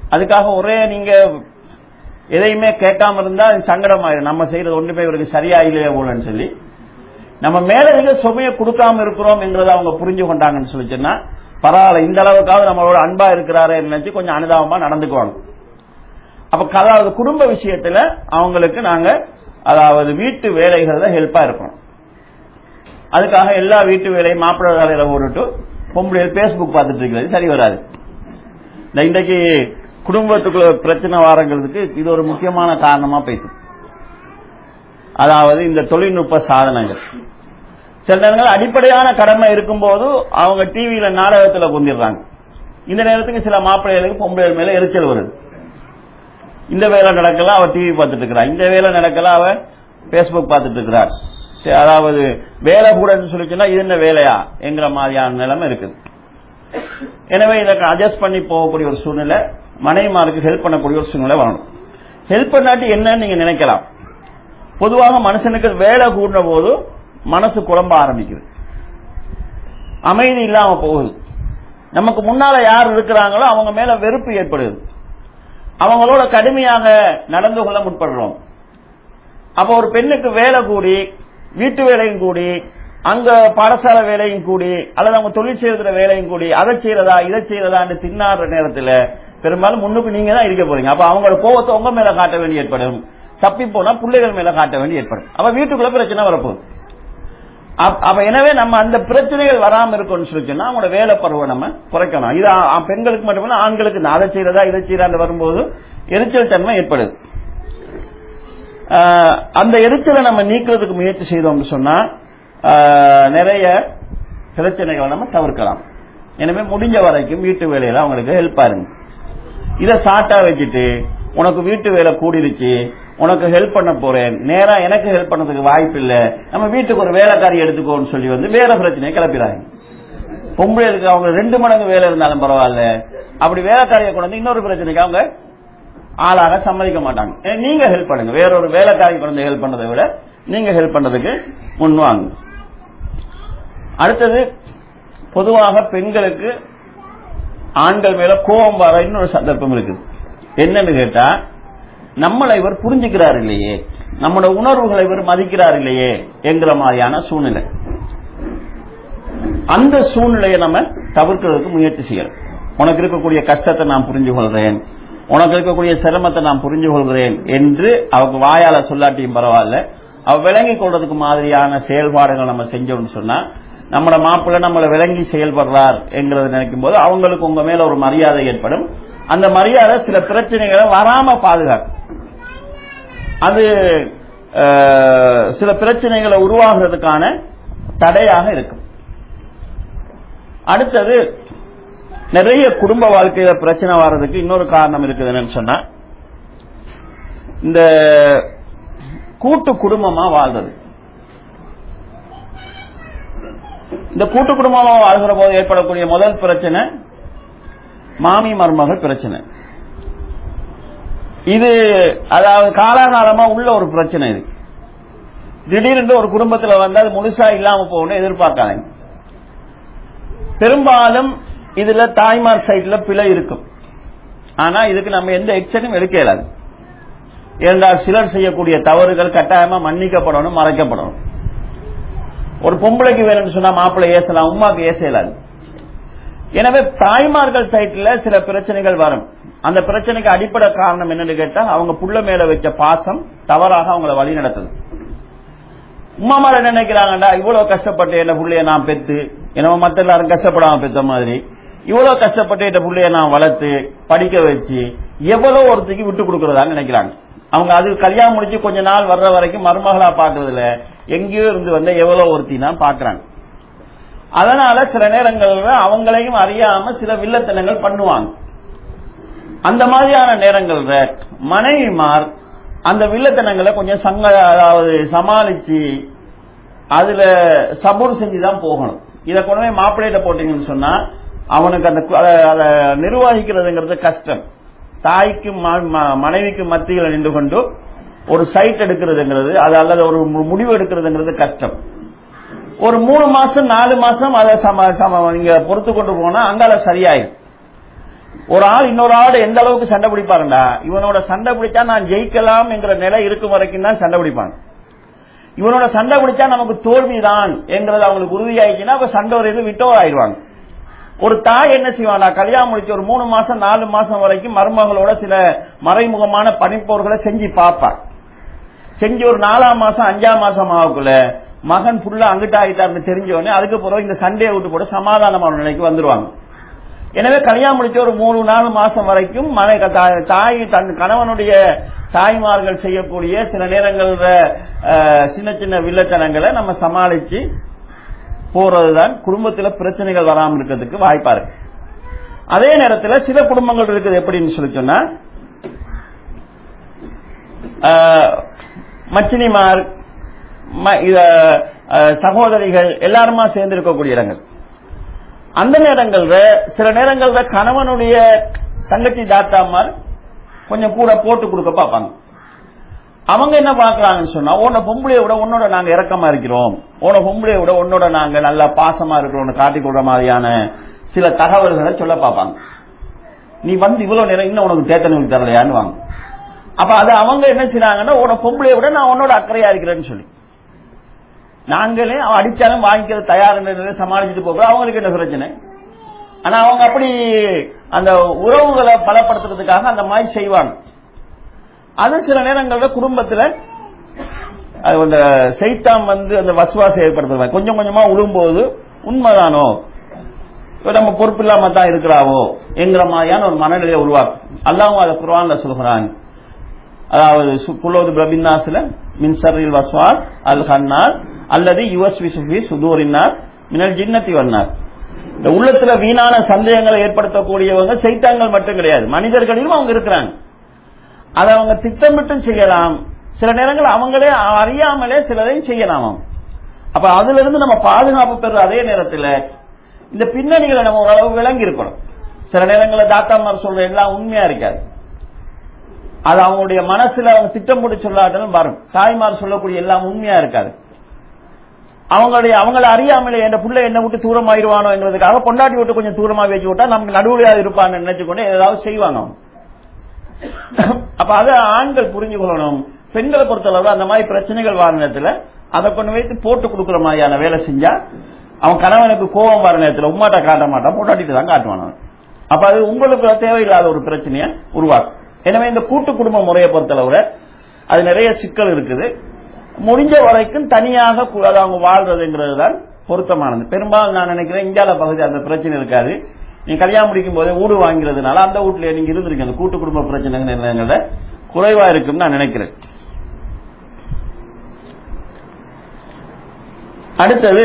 அதுக்காக ஒரே நீங்க எதையுமே கேட்காம இருந்தா அது சங்கடமாயிடும் நம்ம செய்யறது ஒண்ணுமே இவருக்கு சரியா இல்லையா போலன்னு சொல்லி நம்ம மேலதிக சுமையை கொடுக்காம இருக்கிறோம் என்கிறத அவங்க புரிஞ்சு கொண்டாங்கன்னு சொல்லி சொன்னா பரவாயில்ல இந்த அளவுக்காவது நம்மளோட அன்பா இருக்கிறாரே நினைச்சு கொஞ்சம் அனுதாபமா நடந்துக்குவாங்க அப்ப அதாவது குடும்ப விஷயத்துல அவங்களுக்கு நாங்க அதாவது வீட்டு வேலைகள்ல ஹெல்ப்பா இருக்கணும் அதுக்காக எல்லா வீட்டு வேலையும் மாப்பிள்ளை வேலையில போட்டுட்டு பொம்பளை பேஸ்புக் பார்த்துட்டு இருக்கிறது சரி வராது இந்த இன்றைக்கு குடும்பத்துக்குள்ள பிரச்சனை வாரங்கிறதுக்கு இது ஒரு முக்கியமான காரணமா போயிட்டு அதாவது இந்த தொழில்நுட்ப சாதனங்கள் சில நேரங்கள் அடிப்படையான கடமை இருக்கும்போது அவங்க டிவியில நாடகத்துல குந்திடுறாங்க இந்த நேரத்துக்கு சில மாப்பிள்ளைகளுக்கு பொம்பளைகள் மேல எரிச்சல் வருது இந்த வேலை நடக்கல அவ டிவி பார்த்துட்டு இருக்கிறா இந்த வேலை நடக்கல அவ பேஸ்புக் பார்த்துட்டு இருக்கிறார் சரி, அதாவது வேலை கூடன்னு சொல்லி சொன்னா இது என்ன வேலையா என்கிற மாதிரியான நிலைமை இருக்குது எனவே இதை அட்ஜஸ்ட் பண்ணி போகக்கூடிய ஒரு சூழ்நிலை மனைவிமாருக்கு ஹெல்ப் பண்ணக்கூடிய ஒரு சூழ்நிலை வரணும் ஹெல்ப் பண்ணாட்டி என்னன்னு நீங்க நினைக்கலாம் பொதுவாக மனுஷனுக்கு வேலை கூடின போது மனசு குழம்ப ஆரம்பிக்குது அமைதி இல்லாம போகுது நமக்கு முன்னால யார் இருக்கிறாங்களோ அவங்க மேல வெறுப்பு ஏற்படுது அவங்களோட கடுமையாக நடந்து கொள்ள முற்படுறோம் அப்ப ஒரு பெண்ணுக்கு வேலை கூடி வீட்டு வேலையும் கூடி அங்க பாடசாலை வேலையும் கூடி அல்லது அவங்க தொழில் செய்யற வேலையும் கூடி அதை செய்யறதா இதை செய்யறதான்னு தின்னாடுற நேரத்துல பெரும்பாலும் முன்னுக்கு நீங்க தான் இருக்க போறீங்க அப்ப அவங்களோட கோவத்தை உங்க மேல காட்ட வேண்டி ஏற்படும் தப்பி போனா பிள்ளைகள் மேல காட்ட வேண்டி ஏற்படும் அப்ப வீட்டுக்குள்ள பிரச்சனை வரப்போகுது அப்- அப்ப எனவே நம்ம அந்த பிரச்சனைகள் வராம இருக்கணும்னு சொல்லி சொன்னா அவங்களோட வேலை பருவ நம்ம குறைக்கணும் இது ஆ- ஆ- பெண்களுக்கு மட்டுமில்ல ஆண்களுக்கு இந்த அதை செய்யறதா இதை செய்யறான்னு வரும்போது எரிச்சல் தன்மை ஏற்படுது ஆஹ் அந்த எரிச்சலை நம்ம நீக்கிறதுக்கு முயற்சி செய்தோம்னு சொன்னா ஆஹ் நிறைய பிரச்சனைகளை நம்ம தவிர்க்கலாம் எனவே முடிஞ்ச வரைக்கும் வீட்டு வேலையில அவங்களுக்கு ஹெல்ப்பா இருங்க இதை சாட்டா வச்சுட்டு உனக்கு வீட்டு வேலை கூடிருச்சு உனக்கு ஹெல்ப் பண்ண போறேன் நேரா எனக்கு ஹெல்ப் பண்ணதுக்கு வாய்ப்பு இல்ல நம்ம வீட்டுக்கு ஒரு வேலைக்காரி எடுத்துக்கோன்னு சொல்லி வந்து வேற பிரச்சனையை கிளப்பிடுறாங்க பொம்பளைகளுக்கு அவங்க ரெண்டு மடங்கு வேலை இருந்தாலும் பரவாயில்ல அப்படி வேலைக்காரியை கொண்டு வந்து இன்னொரு பிரச்சனைக்கு அவங்க ஆளாக சம்மதிக்க மாட்டாங்க ஏன்னா நீங்க ஹெல்ப் பண்ணுங்க வேற ஒரு வேலைக்காரி கொண்டு வந்து ஹெல்ப் பண்ணதை விட நீங்க ஹெல்ப் பண்ணதுக்கு முன்வாங்க அடுத்தது பொதுவாக பெண்களுக்கு ஆண்கள் மேல கோபம் வர இன்னொரு சந்தர்ப்பம் இருக்குது என்னன்னு கேட்டா நம்மளை இவர் புரிஞ்சுக்கிறார் இல்லையே நம்மளோட உணர்வுகளை இவர் மதிக்கிறார் இல்லையே என்கிற மாதிரியான சூழ்நிலை அந்த சூழ்நிலையை நம்ம தவிர்க்கிறதுக்கு முயற்சி செய்யறோம் உனக்கு இருக்கக்கூடிய கஷ்டத்தை நான் புரிஞ்சு கொள்கிறேன் உனக்கு இருக்கக்கூடிய சிரமத்தை நான் புரிஞ்சு கொள்கிறேன் என்று அவங்க வாயால சொல்லாட்டியும் பரவாயில்ல அவ விளங்கிக் கொள்றதுக்கு மாதிரியான செயல்பாடுகள் நம்ம செஞ்சோம்னு சொன்னா நம்மளோட மாப்பிள்ளை நம்மளை விளங்கி செயல்படுறார் என்கிறத நினைக்கும் போது அவங்களுக்கு உங்க மேல ஒரு மரியாதை ஏற்படும் அந்த மரியாதை சில பிரச்சனைகளை வராம பாதுகாக்கும் அது அஹ், சில பிரச்சனைகளை உருவாகிறதுக்கான தடையாக இருக்கும் அடுத்தது நிறைய குடும்ப வாழ்க்கையில பிரச்சனை வர்றதுக்கு இன்னொரு காரணம் இருக்குது என்னன்னு சொன்னா இந்த கூட்டு குடும்பமா வாழ்றது இந்த கூட்டு குடும்பமா வாழ்கிற போது ஏற்படக்கூடிய முதல் பிரச்சனை மாமி மருமகள் பிரச்சனை இது அதாவது காலாகாலமா உள்ள ஒரு பிரச்சனை இது திடீரென்று ஒரு குடும்பத்துல வந்து அது முழுசா இல்லாம போகணும்னு எதிர்பார்க்காதீங்க பெரும்பாலும் இதுல தாய்மார் சைட்ல பிழை இருக்கும் ஆனா இதுக்கு நம்ம எந்த எக்ஷனும் எடுக்க இயலாது ஏனென்றால் சிலர் செய்யக்கூடிய தவறுகள் கட்டாயமா மன்னிக்கப்படணும் மறைக்கப்படணும் ஒரு பொம்பளைக்கு வேணும்னு சொன்னா மாப்பிள்ளை ஏசலாம் உமாக்கு ஏச இயலாது எனவே தாய்மார்கள் சைட்ல சில பிரச்சனைகள் வரும் அந்த பிரச்சனைக்கு அடிப்படை காரணம் என்னன்னு கேட்டா அவங்க புள்ள மேல வச்ச பாசம் தவறாக அவங்கள வழி நடத்துது உமாமார் என்ன நினைக்கிறாங்கடா இவ்வளவு கஷ்டப்பட்டு என்ன புள்ளைய நான் பெத்து என்னமோ மத்த எல்லாரும் கஷ்டப்படாம பெத்த மாதிரி இவ்வளவு கஷ்டப்பட்டு இந்த புள்ளைய நான் வளர்த்து படிக்க வச்சு எவ்வளவு ஒருத்திக்கு விட்டு கொடுக்கறதான்னு நினைக்கிறாங்க அவங்க அது கல்யாணம் முடிச்சு கொஞ்ச நாள் வர்ற வரைக்கும் மருமகளா பாக்குறதுல எங்கேயோ இருந்து வந்த எவ்வளவு ஒருத்தி தான் பாக்குறாங்க அதனால சில நேரங்கள்ல அவங்களையும் அறியாம சில வில்லத்தனங்கள் பண்ணுவாங்க அந்த மாதிரியான நேரங்கள்ல மனைவிமார் அந்த வில்லத்தனங்களை கொஞ்சம் சங்க அதாவது சமாளிச்சு அதுல சபூர் செஞ்சுதான் போகணும் இதை கொண்டு போய் மாப்பிள்ளையிட்ட போட்டீங்கன்னு சொன்னா அவனுக்கு அந்த கு- அத- அத நிர்வகிக்கிறதுங்கிறது கஷ்டம் தாய்க்கும் ம- ம- மனைவிக்கும் மத்தியில் நின்று கொண்டு ஒரு சைட் எடுக்கிறதுங்கிறது அது அல்லது ஒரு மு- முடிவு எடுக்கிறதுங்கிறது கஷ்டம் ஒரு மூணு மாசம் நாலு மாசம் அதை சம சம நீங்க பொறுத்து கொண்டு போனா அங்கால சரியாயிடும் ஒரு ஆள் இன்னொரு ஆள் எந்த அளவுக்கு சண்டை பிடிப்பாருண்டா இவனோட சண்டை பிடிச்சா நான் ஜெயிக்கலாம் என்கிற நிலை இருக்கும் வரைக்கும் தான் சண்டை பிடிப்பாங்க இவனோட சண்டை பிடிச்சா நமக்கு தோல்விதான் என்கிறது அவங்களுக்கு உறுதியாயிடுச்சுன்னா அப்ப சண்டை வரையில விட்டோர் ஆயிடுவாங்க ஒரு தாய் என்ன செய்வானா கல்யாணம் முடிச்சு ஒரு மூணு மாசம் நாலு மாசம் வரைக்கும் மருமகளோட சில மறைமுகமான பணிப்போர்களை செஞ்சு பார்ப்பா செஞ்சு ஒரு நாலாம் மாசம் அஞ்சாம் மாசம் ஆகக்குள்ள மகன் ஃபுல்லா அங்கிட்ட ஆகிட்டாருன்னு தெரிஞ்ச உடனே அதுக்கு பிறகு இந்த சண்டையை விட்டு போட்டு சமாதானமான நிலைக்கு வந்துருவாங்க எனவே கல்யாணம் முடிச்ச ஒரு மூணு நாலு மாசம் வரைக்கும் மனை தா- தாய் தன் கணவனுடைய தாய்மார்கள் செய்யக்கூடிய சில நேரங்கள்ல அஹ், சின்ன சின்ன வில்லத்தனங்களை நம்ம சமாளிச்சு போறதுதான் குடும்பத்துல பிரச்சனைகள் வராமல் இருக்கிறதுக்கு வாய்ப்பா இருக்கு அதே நேரத்தில் சில குடும்பங்கள் இருக்குது எப்படின்னு சொல்லி சொன்னா அஹ், மச்சினிமார் ம- இத, அஹ், சகோதரிகள் எல்லாருமா சேர்ந்து இருக்கக்கூடிய இடங்கள் அந்த நேரங்கள்ல சில நேரங்கள்ல கணவனுடைய தங்கச்சி தாத்தாமார் கொஞ்சம் கூட போட்டு கொடுக்க பார்ப்பாங்க அவங்க என்ன பாக்குறாங்கன்னு சொன்னா உன்னை பொம்பளைய விட உன்னோட நாங்க இறக்கமா இருக்கிறோம் உன்னை பொம்பளைய விட உன்னோட நாங்க நல்லா பாசமா இருக்கிறோம் காட்டி கொடுற மாதிரியான சில தகவல்களை சொல்ல பார்ப்பாங்க நீ வந்து இவ்வளவு நேரம் இன்னும் உனக்கு தேத்தனுக்கு தரலையான்னு வாங்க அப்ப அது அவங்க என்ன செய்றாங்கன்னா உன பொம்பளைய விட நான் உன்னோட அக்கறையா இருக்கிறேன்னு சொல்லி நாங்களே அவன் அடிச்சாலும் வாங்கிக்கிற தயார் சமாளிச்சுட்டு போகிறோம் அவங்களுக்கு என்ன பிரச்சனை ஆனா அவங்க அப்படி அந்த உறவுகளை பலப்படுத்துறதுக்காக அந்த மாதிரி செய்வாங்க அது சில நேரங்கள்ல குடும்பத்துல அது அந்த சைத்தாம் வந்து அந்த வசுவாசம் ஏற்படுத்துவாங்க கொஞ்சம் கொஞ்சமா உழும்போது உண்மைதானோ இவ நம்ம பொறுப்பு இல்லாம தான் இருக்கிறாவோ என்கிற மாதிரியான ஒரு மனநிலையை உருவாக்கும் அல்லாவும் அதை குர்ஆன்ல சொல்கிறாங்க அதாவது சு- குலோது பிரபின்னாஸ்ல மின்சரில் வஸ்வாஸ் அல் ஹன்னார் அல்லது யுவஸ் விசுஃபி சுதூரினார் மினல் ஜின்னத்தி வன்னார் இந்த உள்ளத்துல வீணான சந்தேகங்களை ஏற்படுத்தக்கூடியவங்க சைத்தாங்கள் மட்டும் கிடையாது மனிதர்களிலும் அவங்க இருக்கிறாங்க அதை அவங்க திட்டமிட்டும் செய்யலாம் சில நேரங்கள் அவங்களே அறியாமலே சிலதையும் செய்யலாம் அவங்க. அப்ப அதுல இருந்து நம்ம பாதுகாப்பு பெற அதே நேரத்தில் இந்த பின்னணிகளை நம்ம ஓரளவு விளங்கி இருக்கணும் சில நேரங்களில் தாத்தாமார் சொல்ற எல்லாம் உண்மையா இருக்காது அது அவங்களுடைய மனசுல அவங்க திட்டம் போட்டு சொல்லாட்டாலும் வரும் தாய்மார் சொல்லக்கூடிய எல்லாம் உண்மையா இருக்காது அவங்களுடைய அவங்கள அறியாமலே என் புள்ள என்ன விட்டு தூரமாயிருவானோங்கிறதுக்காக பொண்டாட்டி விட்டு கொஞ்சம் தூரமா வச்சு விட்டா நமக்கு நடுவுலையா இருப்பான்னு நினைச்சுக்கொண்டு ஏதாவது செய்வாங்க அவங்க. அப்ப அதை ஆண்கள் புரிஞ்சு கொள்ளணும் பெண்களை பொறுத்தளவு அந்த மாதிரி பிரச்சனைகள் வர நேரத்துல அதை கொண்டு வைத்து போட்டு கொடுக்குற மாதிரியான வேலை செஞ்சா அவன் கணவனுக்கு கோபம் வர நேரத்துல உம்மாட்ட காட்ட மாட்டான் பொண்டாட்டிட்டு தான் காட்டுவான் அவன். அப்ப அது உங்களுக்கு தேவையில்லாத ஒரு பிரச்சனையை உருவாக்கும் எனவே இந்த கூட்டு குடும்ப முறையை பொறுத்தளவுல அது நிறைய சிக்கல் இருக்குது முடிஞ்ச வரைக்கும் தனியாக கு- அது அவங்க வாழ்றதுங்கிறது தான் பொருத்தமானது பெரும்பாலும் நான் நினைக்கிறேன் இந்தியால பகுதி அந்த பிரச்சனை இருக்காது நீங்க கல்யாணம் முடிக்கும் போதே வீடு வாங்கிறதுனால அந்த வீட்டுல நீங்க இருந்திருக்கீங்க அந்த கூட்டு குடும்ப பிரச்சனைங்கிறத குறைவா இருக்கும்னு நான் நினைக்கிறேன் அடுத்தது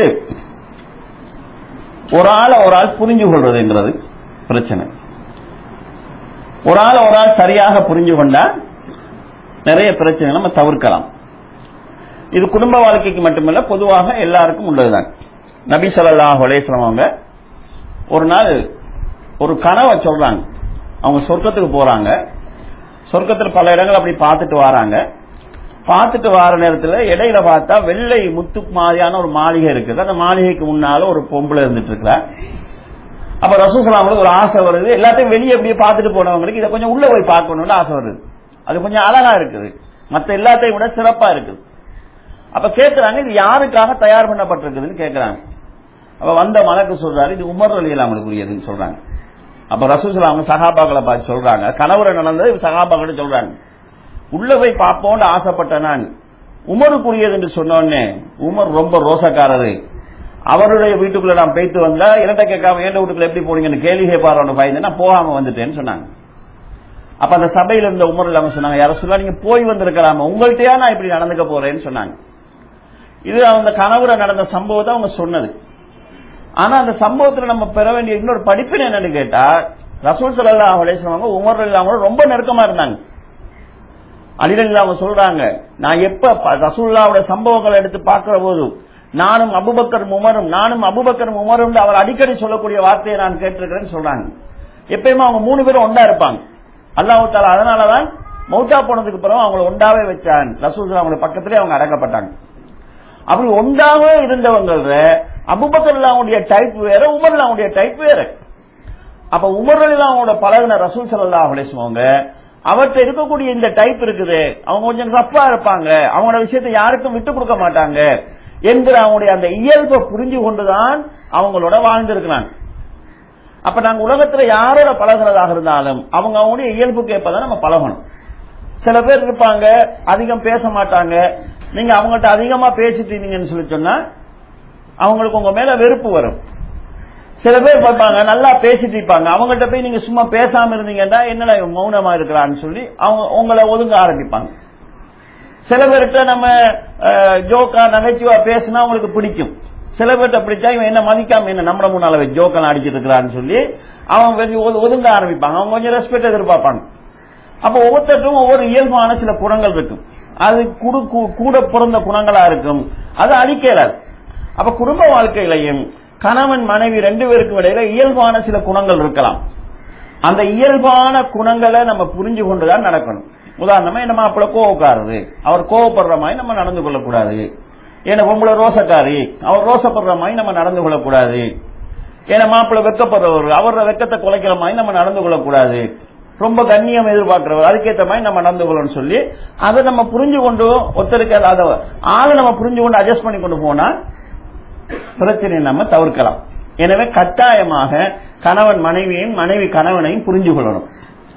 ஒரு ஆளை ஒரு ஆள் புரிஞ்சு கொள்றதுங்கிறது பிரச்சனை ஒரு ஆளை ஒரு ஆள் சரியாக புரிஞ்சு கொண்டா நிறைய பிரச்சனை நம்ம தவிர்க்கலாம் இது குடும்ப வாழ்க்கைக்கு மட்டுமல்ல பொதுவாக எல்லாருக்கும் உள்ளதுதான் நபி ஸல்லல்லாஹு அலைஹி வஸல்லம் அவங்க ஒரு நாள் ஒரு கனவை சொல்றாங்க அவங்க சொர்க்கத்துக்கு போறாங்க சொர்க்கத்துல பல இடங்கள் அப்படி பார்த்துட்டு வராங்க பார்த்துட்டு வர நேரத்துல இடையில பார்த்தா வெள்ளை முத்து மாதிரியான ஒரு மாளிகை இருக்குது அந்த மாளிகைக்கு முன்னால ஒரு பொம்பளை இருந்துட்டு இருக்கிறா அப்ப ரசூசலாமலுக்கு ஒரு ஆசை வருது எல்லாத்தையும் வெளியே அப்படியே பார்த்துட்டு போனவங்களுக்கு இதை கொஞ்சம் உள்ள போய் பார்க்கணும்னு ஆசை வருது அது கொஞ்சம் அழகா இருக்குது மத்த எல்லாத்தையும் விட சிறப்பா இருக்குது அப்ப கேக்குறாங்க இது யாருக்காக தயார் பண்ணப்பட்டிருக்குதுன்னு கேக்குறாங்க அப்ப வந்த மலக்கு சொல்றாரு இது உமர் அலி அவங்களுக்கு உரியதுன்னு சொல்றாங்க அப்ப ரசூசலா அவங்க சகாபாக்களை பார்த்து சொல்றாங்க கணவரை நடந்தது சகாபாக்கள் சொல்றாங்க உள்ள போய் பார்ப்போம்னு ஆசைப்பட்ட நான் உமருக்குரியது என்று சொன்ன உடனே உமர் ரொம்ப ரோசக்காரரு அவருடைய வீட்டுக்குள்ள நான் போயிட்டு வந்தா இரட்டை கேட்காம ஏண்ட வீட்டுக்குள்ள எப்படி போனீங்கன்னு கேள்வி கேட்பாரோன்னு பயந்து நான் போகாம வந்துட்டேன்னு சொன்னாங்க அப்ப அந்த சபையில இருந்த உமர் இல்லாம சொன்னாங்க யார சொல்ல நீங்க போய் வந்திருக்கலாமா உங்கள்கிட்டயா நான் இப்படி நடந்துக்க போறேன்னு சொன்னாங்க இது அந்த கனவுல நடந்த சம்பவத்தை அவங்க சொன்னது ஆனா அந்த சம்பவத்துல நம்ம பெற வேண்டிய இன்னொரு படிப்பினை என்னன்னு கேட்டா ரசூல் சல்லா அலேஸ்வரவங்க உமர் இல்லாம ரொம்ப நெருக்கமா இருந்தாங்க அலிரல் அவங்க சொல்றாங்க நான் எப்ப ப- ரசூலுல்லாவுடைய சம்பவங்களை எடுத்து பார்க்கிற போது நானும் அபுபக்கர் உமரும் நானும் அபுபக்கர் உமரும் அவர் அடிக்கடி சொல்லக்கூடிய வார்த்தையை நான் கேட்டிருக்கிறேன்னு சொல்றாங்க எப்பயுமே அவங்க மூணு பேரும் ஒண்டா இருப்பாங்க அல்லாஹ் தாலா அதனாலதான் மௌத்தா போனதுக்கு பிறகு அவங்களை ஒண்டாவே வச்சான் ரசூல் அவங்களுடைய பக்கத்திலே அவங்க அடக்கப்பட்டாங்க அப்படி ஒன்றாவே இருந்தவங்க அபுபக்கர் அவங்களுடைய டைப் வேற உமர் அவங்களுடைய டைப் வேற அப்ப உமர்லாம் அவங்களோட பழகுன ரசூல் சல்லல்லாஹு அலைஹி வஸல்லம் அவர்கிட்ட இருக்கக்கூடிய இந்த டைப் இருக்குது அவங்க கொஞ்சம் ரப்பா இருப்பாங்க அவங்களோட விஷயத்தை யாருக்கும் விட்டு கொடுக்க மாட்டாங்க என்கிற அவங்களுடைய அந்த இயல்பை புரிஞ்சு கொண்டுதான் அவங்களோட வாழ்ந்திருக்கிறாங்க அப்ப நாங்க உலகத்துல யாரோட பழகுறதாக இருந்தாலும் அவங்க அவங்களுடைய இயல்புக்கு ஏற்பதான் நம்ம பழகணும் சில பேர் இருப்பாங்க அதிகம் பேச மாட்டாங்க நீங்க அவங்கள்ட்ட அதிகமா பேசிட்டு இருந்தீங்கன்னு சொல்லி சொன்னா அவங்களுக்கு உங்க மேல வெறுப்பு வரும் சில பேர் பார்ப்பாங்க நல்லா பேசிட்டு இருப்பாங்க அவங்கள்ட்ட போய் நீங்க சும்மா பேசாம இருந்தீங்கன்னா என்னடா இவன் மௌனமா இருக்கிறான்னு சொல்லி அவங்க உங்களை ஒதுங்க ஆரம்பிப்பாங்க சில பேர்கிட்ட நம்ம அஹ், ஜோக்கா நகைச்சுவா பேசினா அவங்களுக்கு பிடிக்கும் சில பேர்கிட்ட பிடிச்சா இவன் என்ன மதிக்காம என்ன நம்மள முன்னால ஜோக்கெல்லாம் அடிச்சிட்டு இருக்கிறான்னு சொல்லி அவன் கொஞ்சம் ஒது- ஒதுங்க ஆரம்பிப்பாங்க அவங்க கொஞ்சம் ரெஸ்பெக்ட் எதிர்பார்ப்பாங்க அப்ப ஒவ்வொருத்தருக்கும் ஒவ்வொரு இயல்பான சில குணங்கள் இருக்கும் அது குடு கூ- கூட பிறந்த குணங்களா இருக்கும் அது அழிக்கலாது அப்ப குடும்ப வாழ்க்கையிலையும் கணவன் மனைவி ரெண்டு பேருக்கும் இடையில இயல்பான சில குணங்கள் இருக்கலாம் அந்த இயல்பான குணங்களை நம்ம புரிஞ்சு கொண்டுதான் நடக்கணும் உதாரணமா என்ன மாப்பிள்ள கோவக்காரரு அவர் கோவப்படுற மாதிரி நம்ம நடந்து கொள்ளக்கூடாது ஏன்னா பொம்பளை ரோசக்காரி அவர் ரோசப்படுற மாதிரி நம்ம நடந்து கொள்ளக்கூடாது ஏன்னா மாப்பிள்ள வெக்கப்படுறவர் அவரோட வெக்கத்தை குலைக்கிற மாதிரி நம்ம நடந்து கொள்ளக்கூடாது ரொம்ப கண்ணியம் எதிர்பார்க்கிறவர் அதுக்கேற்ற மாதிரி நம்ம நடந்து கொள்ளணும்னு சொல்லி அதை நம்ம புரிஞ்சு கொண்டு ஒருத்தருக்கு அதை ஆளை நம்ம புரிஞ்சு கொண்டு அட்ஜஸ்ட் பண்ணி கொண்டு போனா பிரச்சனையை நம்ம தவிர்க்கலாம் எனவே கட்டாயமாக கணவன் மனைவியையும் மனைவி கணவனையும் புரிஞ்சு கொள்ளணும்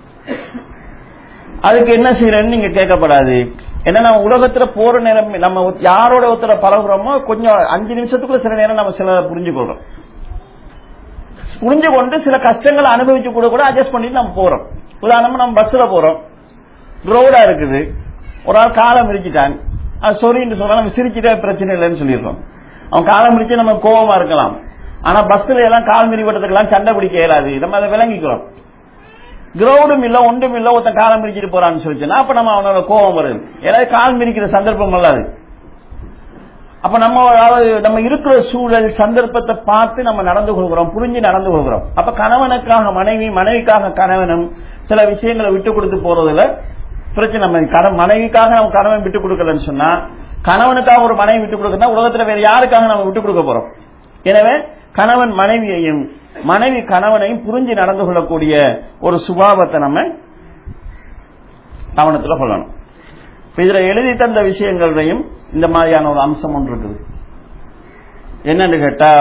அதுக்கு என்ன செய்யறேன்னு நீங்க கேட்கப்படாது ஏன்னா நம்ம உலகத்துல போற நேரம் நம்ம யாரோட ஒருத்தர பழகுறோமோ கொஞ்சம் அஞ்சு நிமிஷத்துக்குள்ள சில நேரம் நம்ம சில புரிஞ்சு கொள்றோம் புரிஞ்சு கொண்டு சில கஷ்டங்களை அனுபவிச்சு கூட கூட அட்ஜஸ்ட் பண்ணிட்டு நம்ம போறோம் உதாரணமா நம்ம பஸ்ல போறோம் ரோடா இருக்குது ஒரு ஆள் காலம் மிரிச்சிட்டான் அது சொரின்னு சொன்னா நம்ம சிரிச்சுட்டே பிரச்சனை இல்லைன்னு சொல்லிடுறோம் அவன் காலம் மிரிச்சு நம்ம கோவமா இருக்கலாம் ஆனா பஸ்ல எல்லாம் கால் மிரிவட்டத்துக்கெல்லாம் சண்டை பிடிக்க இயலாது நம்ம அதை விளங்கிக்கிறோம் கிரௌண்டும் இல்ல ஒன்றும் இல்ல ஒருத்தன் காலம் மிரிச்சிட்டு போறான்னு சொல்லிச்சுன்னா அப்ப நம்ம அவனோட கோபம் வருது ஏதாவது கால் மிரிக்கிற சந்தர்ப்பம் அல்லாது அப்ப நம்ம அதாவது நம்ம இருக்கிற சூழல் சந்தர்ப்பத்தை பார்த்து நம்ம நடந்து கொள்கிறோம் புரிஞ்சு நடந்து கொள்கிறோம் அப்ப கணவனுக்காக மனைவி மனைவிக்காக கணவனும் சில விஷயங்களை விட்டு கொடுத்து போறதுல பிரச்சனை நம்ம கண- மனைவிக்காக நம்ம கணவன் விட்டு கொடுக்கலன்னு சொன்னா கணவனுக்காக ஒரு மனைவி விட்டு கொடுக்கறதா உலகத்துல வேற யாருக்காக நம்ம விட்டு கொடுக்க போறோம் எனவே கணவன் மனைவியையும் மனைவி கணவனையும் புரிஞ்சு நடந்து கொள்ளக்கூடிய ஒரு சுபாவத்தை நம்ம கவனத்துல கொள்ளணும் இப்ப இதுல எழுதி தந்த விஷயங்களையும் இந்த மாதிரியான ஒரு அம்சம் ஒன்று இருக்குது என்னன்னு கேட்டா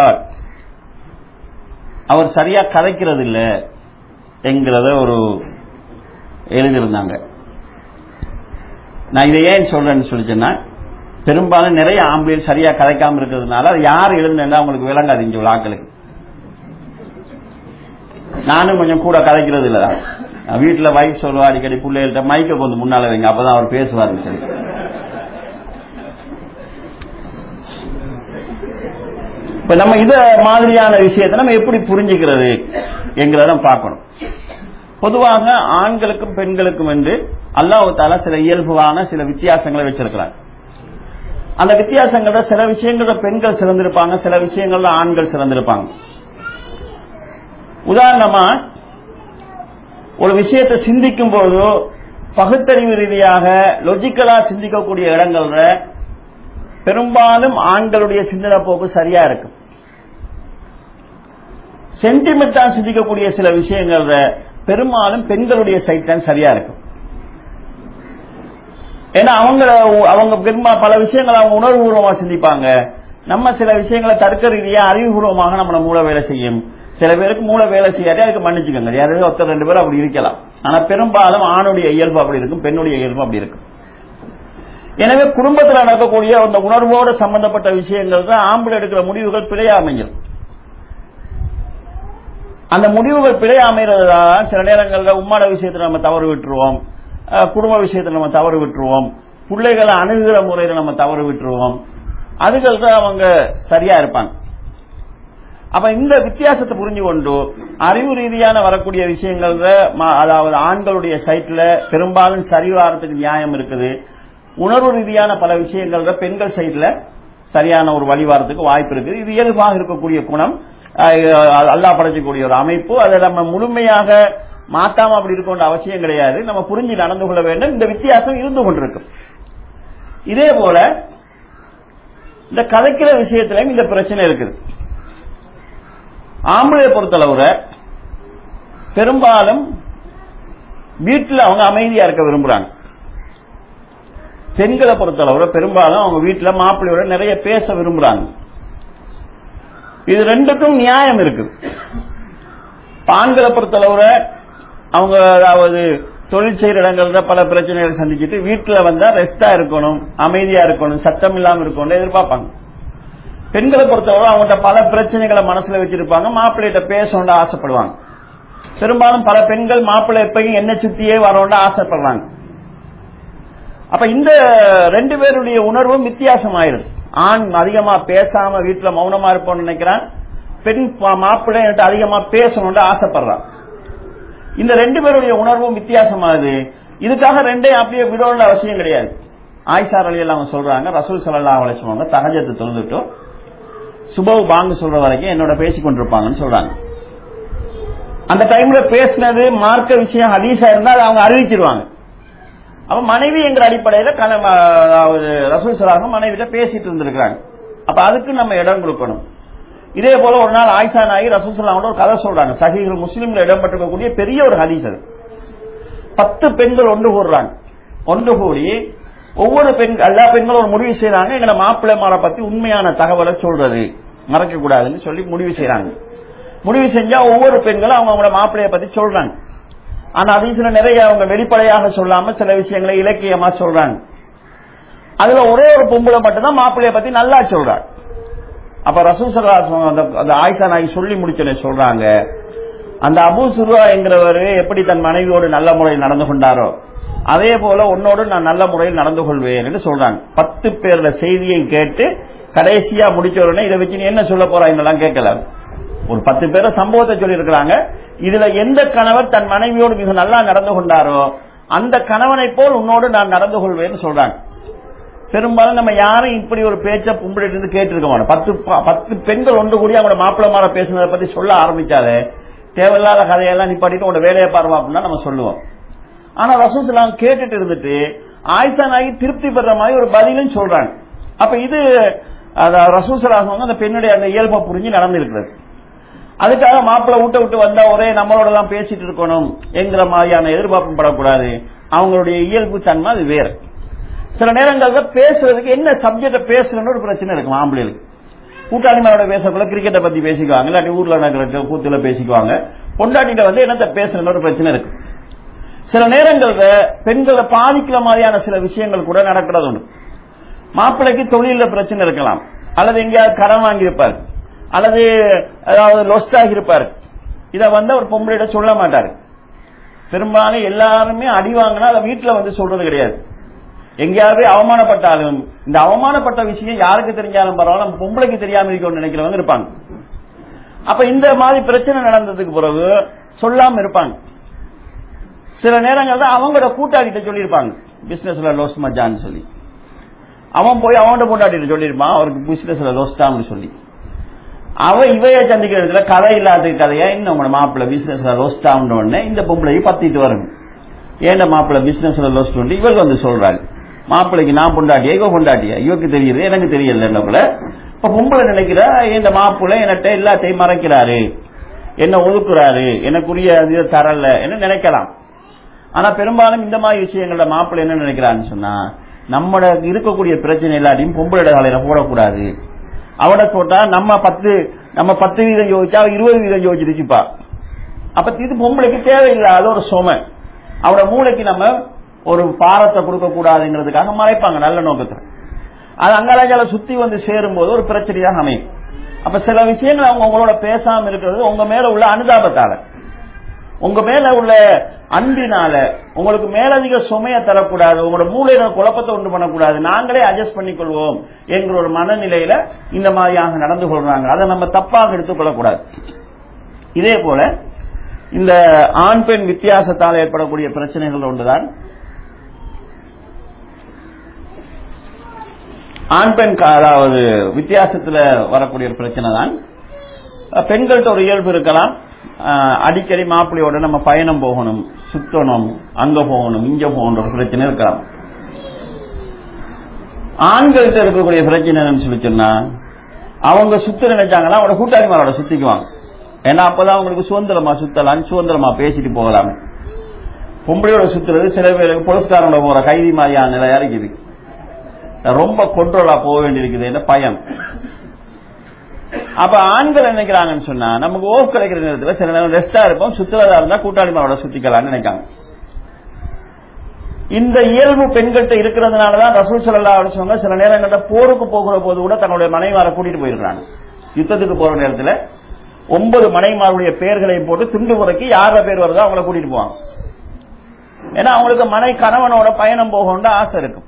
அவர் சரியா கதைக்கிறது இல்ல என்கிறத ஒரு எழுதியிருந்தாங்க நான் இதை ஏன் சொல்றேன்னு சொல்லிச்சேன்னா பெரும்பாலும் நிறைய ஆம்பளைகள் சரியா கதைக்காம இருக்கிறதுனால அது யார் எழுதுனா அவங்களுக்கு விளங்காது இங்க உள்ள ஆட்களுக்கு நானும் கொஞ்சம் கூட கதைக்கிறது இல்லதான் நான் வீட்டுல வைஃப் சொல்லுவா அடிக்கடி பிள்ளைகள்ட்ட மைக்க கொஞ்சம் முன்னால வைங்க அப்பதான் அவர் பேசுவாரு சரி இப்ப நம்ம இத மாதிரியான விஷயத்தை நம்ம எப்படி புரிஞ்சுக்கிறது என்கிறத நம்ம பார்க்கணும் பொதுவாக ஆண்களுக்கும் பெண்களுக்கும் என்று அல்லாஹ் தாலா சில இயல்புவான சில வித்தியாசங்களை வச்சிருக்கிறார் அந்த வித்தியாசங்கள்ல சில விஷயங்கள்ல பெண்கள் சிறந்திருப்பாங்க சில விஷயங்கள்ல ஆண்கள் சிறந்திருப்பாங்க உதாரணமா ஒரு விஷயத்தை சிந்திக்கும் போதோ பகுத்தறிவு ரீதியாக லொஜிக்கலா சிந்திக்கக்கூடிய இடங்கள்ல பெரும்பாலும் ஆண்களுடைய சிந்தனை போக்கு சரியா இருக்கும் சென்டிமெண்டா சிந்திக்கக்கூடிய சில விஷயங்கள்ல பெரும்பாலும் பெண்களுடைய சைட் தான் சரியா இருக்கும் ஏன்னா அவங்க அவங்க பெரும்பா பல விஷயங்களை அவங்க உணர்வுபூர்வமா சிந்திப்பாங்க நம்ம சில விஷயங்களை தர்க்க ரீதியா அறிவுபூர்வமாக நம்ம மூளை வேலை செய்யும் சில பேருக்கு மூளை வேலை செய்யாதே அதுக்கு மன்னிச்சுக்கோங்க யாராவது ஒருத்தர் ரெண்டு பேரும் அப்படி இருக்கலாம் ஆனா பெரும்பாலும் ஆணுடைய இயல்பு அப்படி இருக்கும் பெண்ணுடைய இயல்பு அப்படி இருக்கும் எனவே குடும்பத்தில் நடக்கக்கூடிய அந்த உணர்வோடு சம்பந்தப்பட்ட விஷயங்கள் தான் ஆம்பளை எடுக்கிற முடிவுகள் பிழையா அமைஞ்சிடும் அந்த முடிவுகள் பிழை அமைறதுதான் சில நேரங்கள்ல உம்மாட விஷயத்துல நம்ம தவறு விட்டுருவோம் அஹ், குடும்ப விஷயத்துல நம்ம தவறு விட்டுருவோம் பிள்ளைகளை அணுகுகிற முறையில நம்ம தவறு விட்டுருவோம் அதுகள் தான் அவங்க சரியா இருப்பாங்க அப்ப இந்த வித்தியாசத்தை புரிஞ்சு கொண்டு அறிவு ரீதியான வரக்கூடிய விஷயங்கள்ல ம- அதாவது ஆண்களுடைய சைட்ல பெரும்பாலும் சரிவாரத்துக்கு நியாயம் இருக்குது உணர்வு ரீதியான பல விஷயங்கள்ல பெண்கள் சைட்ல சரியான ஒரு வழிவாரத்துக்கு வாய்ப்பு இருக்குது இது இயல்பாக இருக்கக்கூடிய குணம் அஹ், அல்லாஹ் படைக்கக்கூடிய ஒரு அமைப்பு அதை நம்ம முழுமையாக மாத்தாம அப்படி இருக்க வேண்டிய அவசியம் கிடையாது நம்ம புரிஞ்சு நடந்து கொள்ள வேண்டும் இந்த வித்தியாசம் இருந்து கொண்டிருக்கும் இதே போல இந்த கதைக்கிற விஷயத்திலையும் இந்த பிரச்சனை இருக்குது ஆம்பளை பொறுத்தளவுல பெரும்பாலும் வீட்டில் அவங்க அமைதியா இருக்க விரும்புறாங்க பெண்களை பொறுத்தளவுல பெரும்பாலும் அவங்க வீட்டில் மாப்பிள்ளையோட நிறைய பேச விரும்புறாங்க இது ரெண்டுக்கும் நியாயம் இருக்குது ஆண்களை பொறுத்தளவுல அவங்க அதாவது தொழில் செய்யற இடங்கள்ல பல பிரச்சனைகள் சந்திச்சுட்டு வீட்டுல வந்தா ரெஸ்டா இருக்கணும் அமைதியா இருக்கணும் சத்தம் இல்லாம இருக்கணும் எதிர்பார்ப்பாங்க பெண்களை பொறுத்தவரை அவங்கள்ட்ட பல பிரச்சனைகளை மனசுல வச்சிருப்பாங்க மாப்பிள்ளைகிட்ட பேசணும்னு ஆசைப்படுவாங்க பெரும்பாலும் பல பெண்கள் மாப்பிள்ளை எப்பயும் என்ன சுத்தியே வரணும்னு ஆசைப்படுறாங்க அப்ப இந்த ரெண்டு பேருடைய உணர்வும் வித்தியாசமாயிருது ஆண் அதிகமா பேசாம வீட்டுல மௌனமா இருப்போம்னு நினைக்கிறான் பெண் பா- மாப்பிள்ளை என்கிட்ட அதிகமா பேசணும்னு ஆசைப்படுறான் இந்த ரெண்டு பேருடைய உணர்வும் வித்தியாசமாகுது இதுக்காக ரெண்டையும் அப்படியே விடணும்னு அவசியம் கிடையாது ஆயிஷா அலியல் அவங்க சொல்றாங்க ரசூல் சல்லா அலிஸ்வாங்க தகஜத்தை தொழுதுட்டும் சுபவு பாங்கு சொல்ற வரைக்கும் என்னோட பேசிக் கொண்டிருப்பாங்கன்னு சொல்றாங்க அந்த டைம்ல பேசினது மார்க்க விஷயம் ஹதீஸா இருந்தா அதை அவங்க அறிவிச்சிருவாங்க அப்ப மனைவி என்கிற அடிப்படையில கண- அதாவது ரசூல் சலாக மனைவிட்ட பேசிட்டு இருந்திருக்கிறாங்க அப்ப அதுக்கு நம்ம இடம் கொடுக்கணும் இதே போல ஒரு நாள் ஆயிஷா நாயகி ரசூல் சலாமோட ஒரு கதை சொல்றாங்க சஹீஹுல் முஸ்லிம்ல இடம்பெற்றிருக்கக்கூடிய பெரிய ஒரு ஹதீஸ் அது பத்து பெண்கள் ஒன்று கூடுறாங்க ஒன்று கூடி ஒவ்வொரு பெண் எல்லா பெண்களும் ஒரு முடிவு செய்யறாங்க எங்களை மாப்பிள்ளைமாரை பத்தி உண்மையான தகவலை சொல்றது மறக்க கூடாதுன்னு சொல்லி முடிவு செய்யறாங்க முடிவு செஞ்சா ஒவ்வொரு பெண்களும் அவங்க அவங்களோட மாப்பிள்ளைய பத்தி சொல்றாங்க ஆனா அதிசல நிறைய அவங்க வெளிப்படையாக சொல்லாம சில விஷயங்களை இலக்கியமா சொல்றாங்க அதுல ஒரே ஒரு பொம்பளை மட்டும்தான் மாப்பிள்ளைய பத்தி நல்லா சொல்றாங்க அப்ப ரசூசல்லா அந்த அந்த ஆயிஷா நாயகி சொல்லி முடிச்சோன்னே சொல்றாங்க அந்த அபூ சுருவா என்கிறவர் எப்படி தன் மனைவியோடு நல்ல முறையில் நடந்து கொண்டாரோ அதே போல உன்னோடு நான் நல்ல முறையில் நடந்து கொள்வேன் என்று சொல்றாங்க பத்து பேர்ல செய்தியை கேட்டு கடைசியா முடிச்ச உடனே இதை வச்சு நீ என்ன சொல்ல போறாங்கலாம் கேட்கல ஒரு பத்து பேரை சம்பவத்தை சொல்லி இருக்கிறாங்க இதுல எந்த கணவர் தன் மனைவியோடு மிக நல்லா நடந்து கொண்டாரோ அந்த கணவனை போல் உன்னோடு நான் நடந்து கொள்வேன்னு சொல்றாங்க பெரும்பாலும் நம்ம யாரும் இப்படி ஒரு பேச்ச கும்பிட்டு இருந்து கேட்டிருக்க மாட்டோம் பத்து ப- பத்து பெண்கள் ஒன்று கூடி அவங்களோட மாப்பிள்ளை மாற பேசுனதை பத்தி சொல்ல ஆரம்பிச்சாலே தேவையில்லாத கதையெல்லாம் நிப்பாட்டிட்டு உங்களோட வேலையை பாருவா அப்படின்னா நம்ம சொல்லுவோம் ஆனா ரசூசலாம் கேட்டுட்டு இருந்துட்டு ஆயிஷா நாயகி திருப்தி பெற மாதிரி ஒரு பதிலும் சொல்றாங்க அப்ப இது ரசூசலாசம் அந்த பெண்ணுடைய அந்த இயல்பை புரிஞ்சு நடந்திருக்கிறது அதுக்காக மாப்பிள்ளை வீட்டை விட்டு வந்தா ஒரே நம்மளோட தான் பேசிட்டு இருக்கணும் என்கிற மாதிரியான எதிர்பார்ப்பும் படக்கூடாது அவங்களுடைய இயல்பு தன்மை அது வேற சில நேரங்கள்ல பேசுறதுக்கு என்ன சப்ஜெக்ட பேசுறதுன்னு ஒரு பிரச்சனை இருக்கும் ஆம்பளைகளுக்கு கூட்டாளிமாரோட பேசக்குள்ள கிரிக்கெட்டை பத்தி பேசிக்குவாங்க இல்லாட்டி ஊர்ல நடக்கிற கூத்துல பேசிக்குவாங்க பொண்டாட்டிட்ட வந்து என்னத்த பேசுறதுன்னு ஒரு பிரச்சனை இருக்கு சில நேரங்கள்ல பெண்களை பாதிக்கிற மாதிரியான சில விஷயங்கள் கூட நடக்கிறது உண்டு மாப்பிள்ளைக்கு தொழில பிரச்சனை இருக்கலாம் அல்லது எங்கேயாவது கடன் வாங்கியிருப்பார் அல்லது அதாவது லொஸ்ட் ஆகியிருப்பார் இதை வந்து அவர் பொம்பளையிட சொல்ல மாட்டாரு பெரும்பாலும் எல்லாருமே அடி வாங்கினா அதை வீட்டுல வந்து சொல்றது கிடையாது எங்கேயாவது அவமானப்பட்டாலும் இந்த அவமானப்பட்ட விஷயம் யாருக்கு தெரிஞ்சாலும் பரவாயில்ல நம்ம பொம்பளைக்கு தெரியாம இருக்கணும்னு நினைக்கிறவங்க இருப்பாங்க அப்ப இந்த மாதிரி பிரச்சனை நடந்ததுக்கு பிறகு சொல்லாம இருப்பாங்க சில நேரங்கள்ல அவங்களோட கூட்டாளிட்ட சொல்லியிருப்பாங்க பிசினஸ்ல லோஸ் மச்சான்னு சொல்லி அவன் போய் அவன்கிட்ட கூட்டாளிட்ட சொல்லியிருப்பான் அவருக்கு பிசினஸ்ல லோஸ் தான் சொல்லி அவ இவைய சந்திக்கிறதுல கதை இல்லாத கதையா இன்னும் உங்களோட மாப்பிள்ள பிசினஸ்ல லோஸ்ட் ஆகுன உடனே இந்த பொம்பளைக்கு பத்திட்டு வரும் ஏண்ட மாப்பிள்ள பிசினஸ்ல லோஸ்ட் உண்டு இவங்க வந்து சொல்றாங்க மாப்பிள்ளைக்கு நான் பொண்டாட்டியா இவ பொண்டாட்டியா இவருக்கு தெரியுது எனக்கு தெரியல என்னக்குள்ள இப்ப பொம்பளை நினைக்கிற இந்த மாப்பிள்ளை என்கிட்ட எல்லாத்தையும் மறைக்கிறாரு என்ன ஒதுக்குறாரு எனக்குரிய இதை தரல என்ன நினைக்கலாம் ஆனா பெரும்பாலும் இந்த மாதிரி விஷயங்கள்ல மாப்பிள்ளை என்ன நினைக்கிறான்னு சொன்னா நம்மட இருக்கக்கூடிய பிரச்சனை எல்லாத்தையும் பொம்பளோட தலையில போடக்கூடாது அவட போட்டா நம்ம பத்து நம்ம பத்து வீதம் யோசிச்சா அவ இருபது வீதம் யோசிச்சிருச்சுப்பா அப்ப இது பொம்பளைக்கு தேவையில்லாத ஒரு சுமை அவட மூளைக்கு நம்ம ஒரு பாரத்தை கொடுக்க கூடாதுங்கிறதுக்காக மறைப்பாங்க நல்ல நோக்கத்துல அது அங்காளாஜால சுத்தி வந்து சேரும் போது ஒரு பிரச்சனையாக அமையும் அப்ப சில விஷயங்கள் அவங்க உங்களோட பேசாம இருக்கிறது உங்க மேல உள்ள அனுதாபத்தால உங்க மேல உள்ள அன்பினால உங்களுக்கு மேலதிக சுமையை தரக்கூடாது உங்களோட மூளையில குழப்பத்தை உண்டு பண்ணக்கூடாது நாங்களே அட்ஜஸ்ட் பண்ணிக்கொள்வோம் என்கிற ஒரு மனநிலையில இந்த மாதிரியாக நடந்து கொள்றாங்க அதை நம்ம தப்பாக எடுத்துக்கொள்ளக்கூடாது இதே போல இந்த ஆண் பெண் வித்தியாசத்தால் ஏற்படக்கூடிய பிரச்சனைகள் ஒன்றுதான் ஆண் பெண் கா- அதாவது வித்தியாசத்துல வரக்கூடிய ஒரு பிரச்சனை தான் பெண்கள்கிட்ட ஒரு இயல்பு இருக்கலாம் அஹ், அடிக்கடி மாப்பிள்ளையோட நம்ம பயணம் போகணும் சுத்தணும் அங்க போகணும் இங்க போகணும் ஒரு பிரச்சனை இருக்கலாம் ஆண்கள்கிட்ட இருக்கக்கூடிய பிரச்சனை என்னன்னு சொல்லி சொன்னா அவங்க சுத்த நினைச்சாங்கன்னா அவரோட கூட்டாளிமாரோட சுத்திக்குவாங்க ஏன்னா அப்பதான் உங்களுக்கு சுதந்திரமா சுத்தலாம் சுதந்திரமா பேசிட்டு போகலாம் பொம்பளையோட சுத்துறது சில பேருக்கு புரஸ்காரோட போற கைதி மாதிரியான நிலையா இருக்குது ரொம்ப கொண்ட்ரோலா போக வேண்டியிருக்குது என்ன பயம் அப்ப ஆண்கள் நினைக்கிறாங்கன்னு சொன்னா நமக்கு ஓஃப் கிடைக்கிற நேரத்துல சில நேரம் ரெஸ்டா இருப்போம் சுத்துறதா இருந்தா கூட்டாளிமாவோட சுத்திக்கலாம்னு நினைக்காங்க இந்த இயல்பு பெண்கள்கிட்ட இருக்கிறதுனாலதான் ரசூல் சல்லா சொன்னாங்க சில நேரங்கள்ல போருக்கு போகிற போது கூட தன்னுடைய மனைவிமாரை கூட்டிட்டு போயிருக்காங்க யுத்தத்துக்கு போற நேரத்துல ஒன்பது மனைவிமாருடைய பெயர்களை போட்டு துண்டு முறைக்கு யார பேர் வருதோ அவங்கள கூட்டிட்டு போவாங்க ஏன்னா அவங்களுக்கு மனை கணவனோட பயணம் போகணும்னு ஆசை இருக்கும்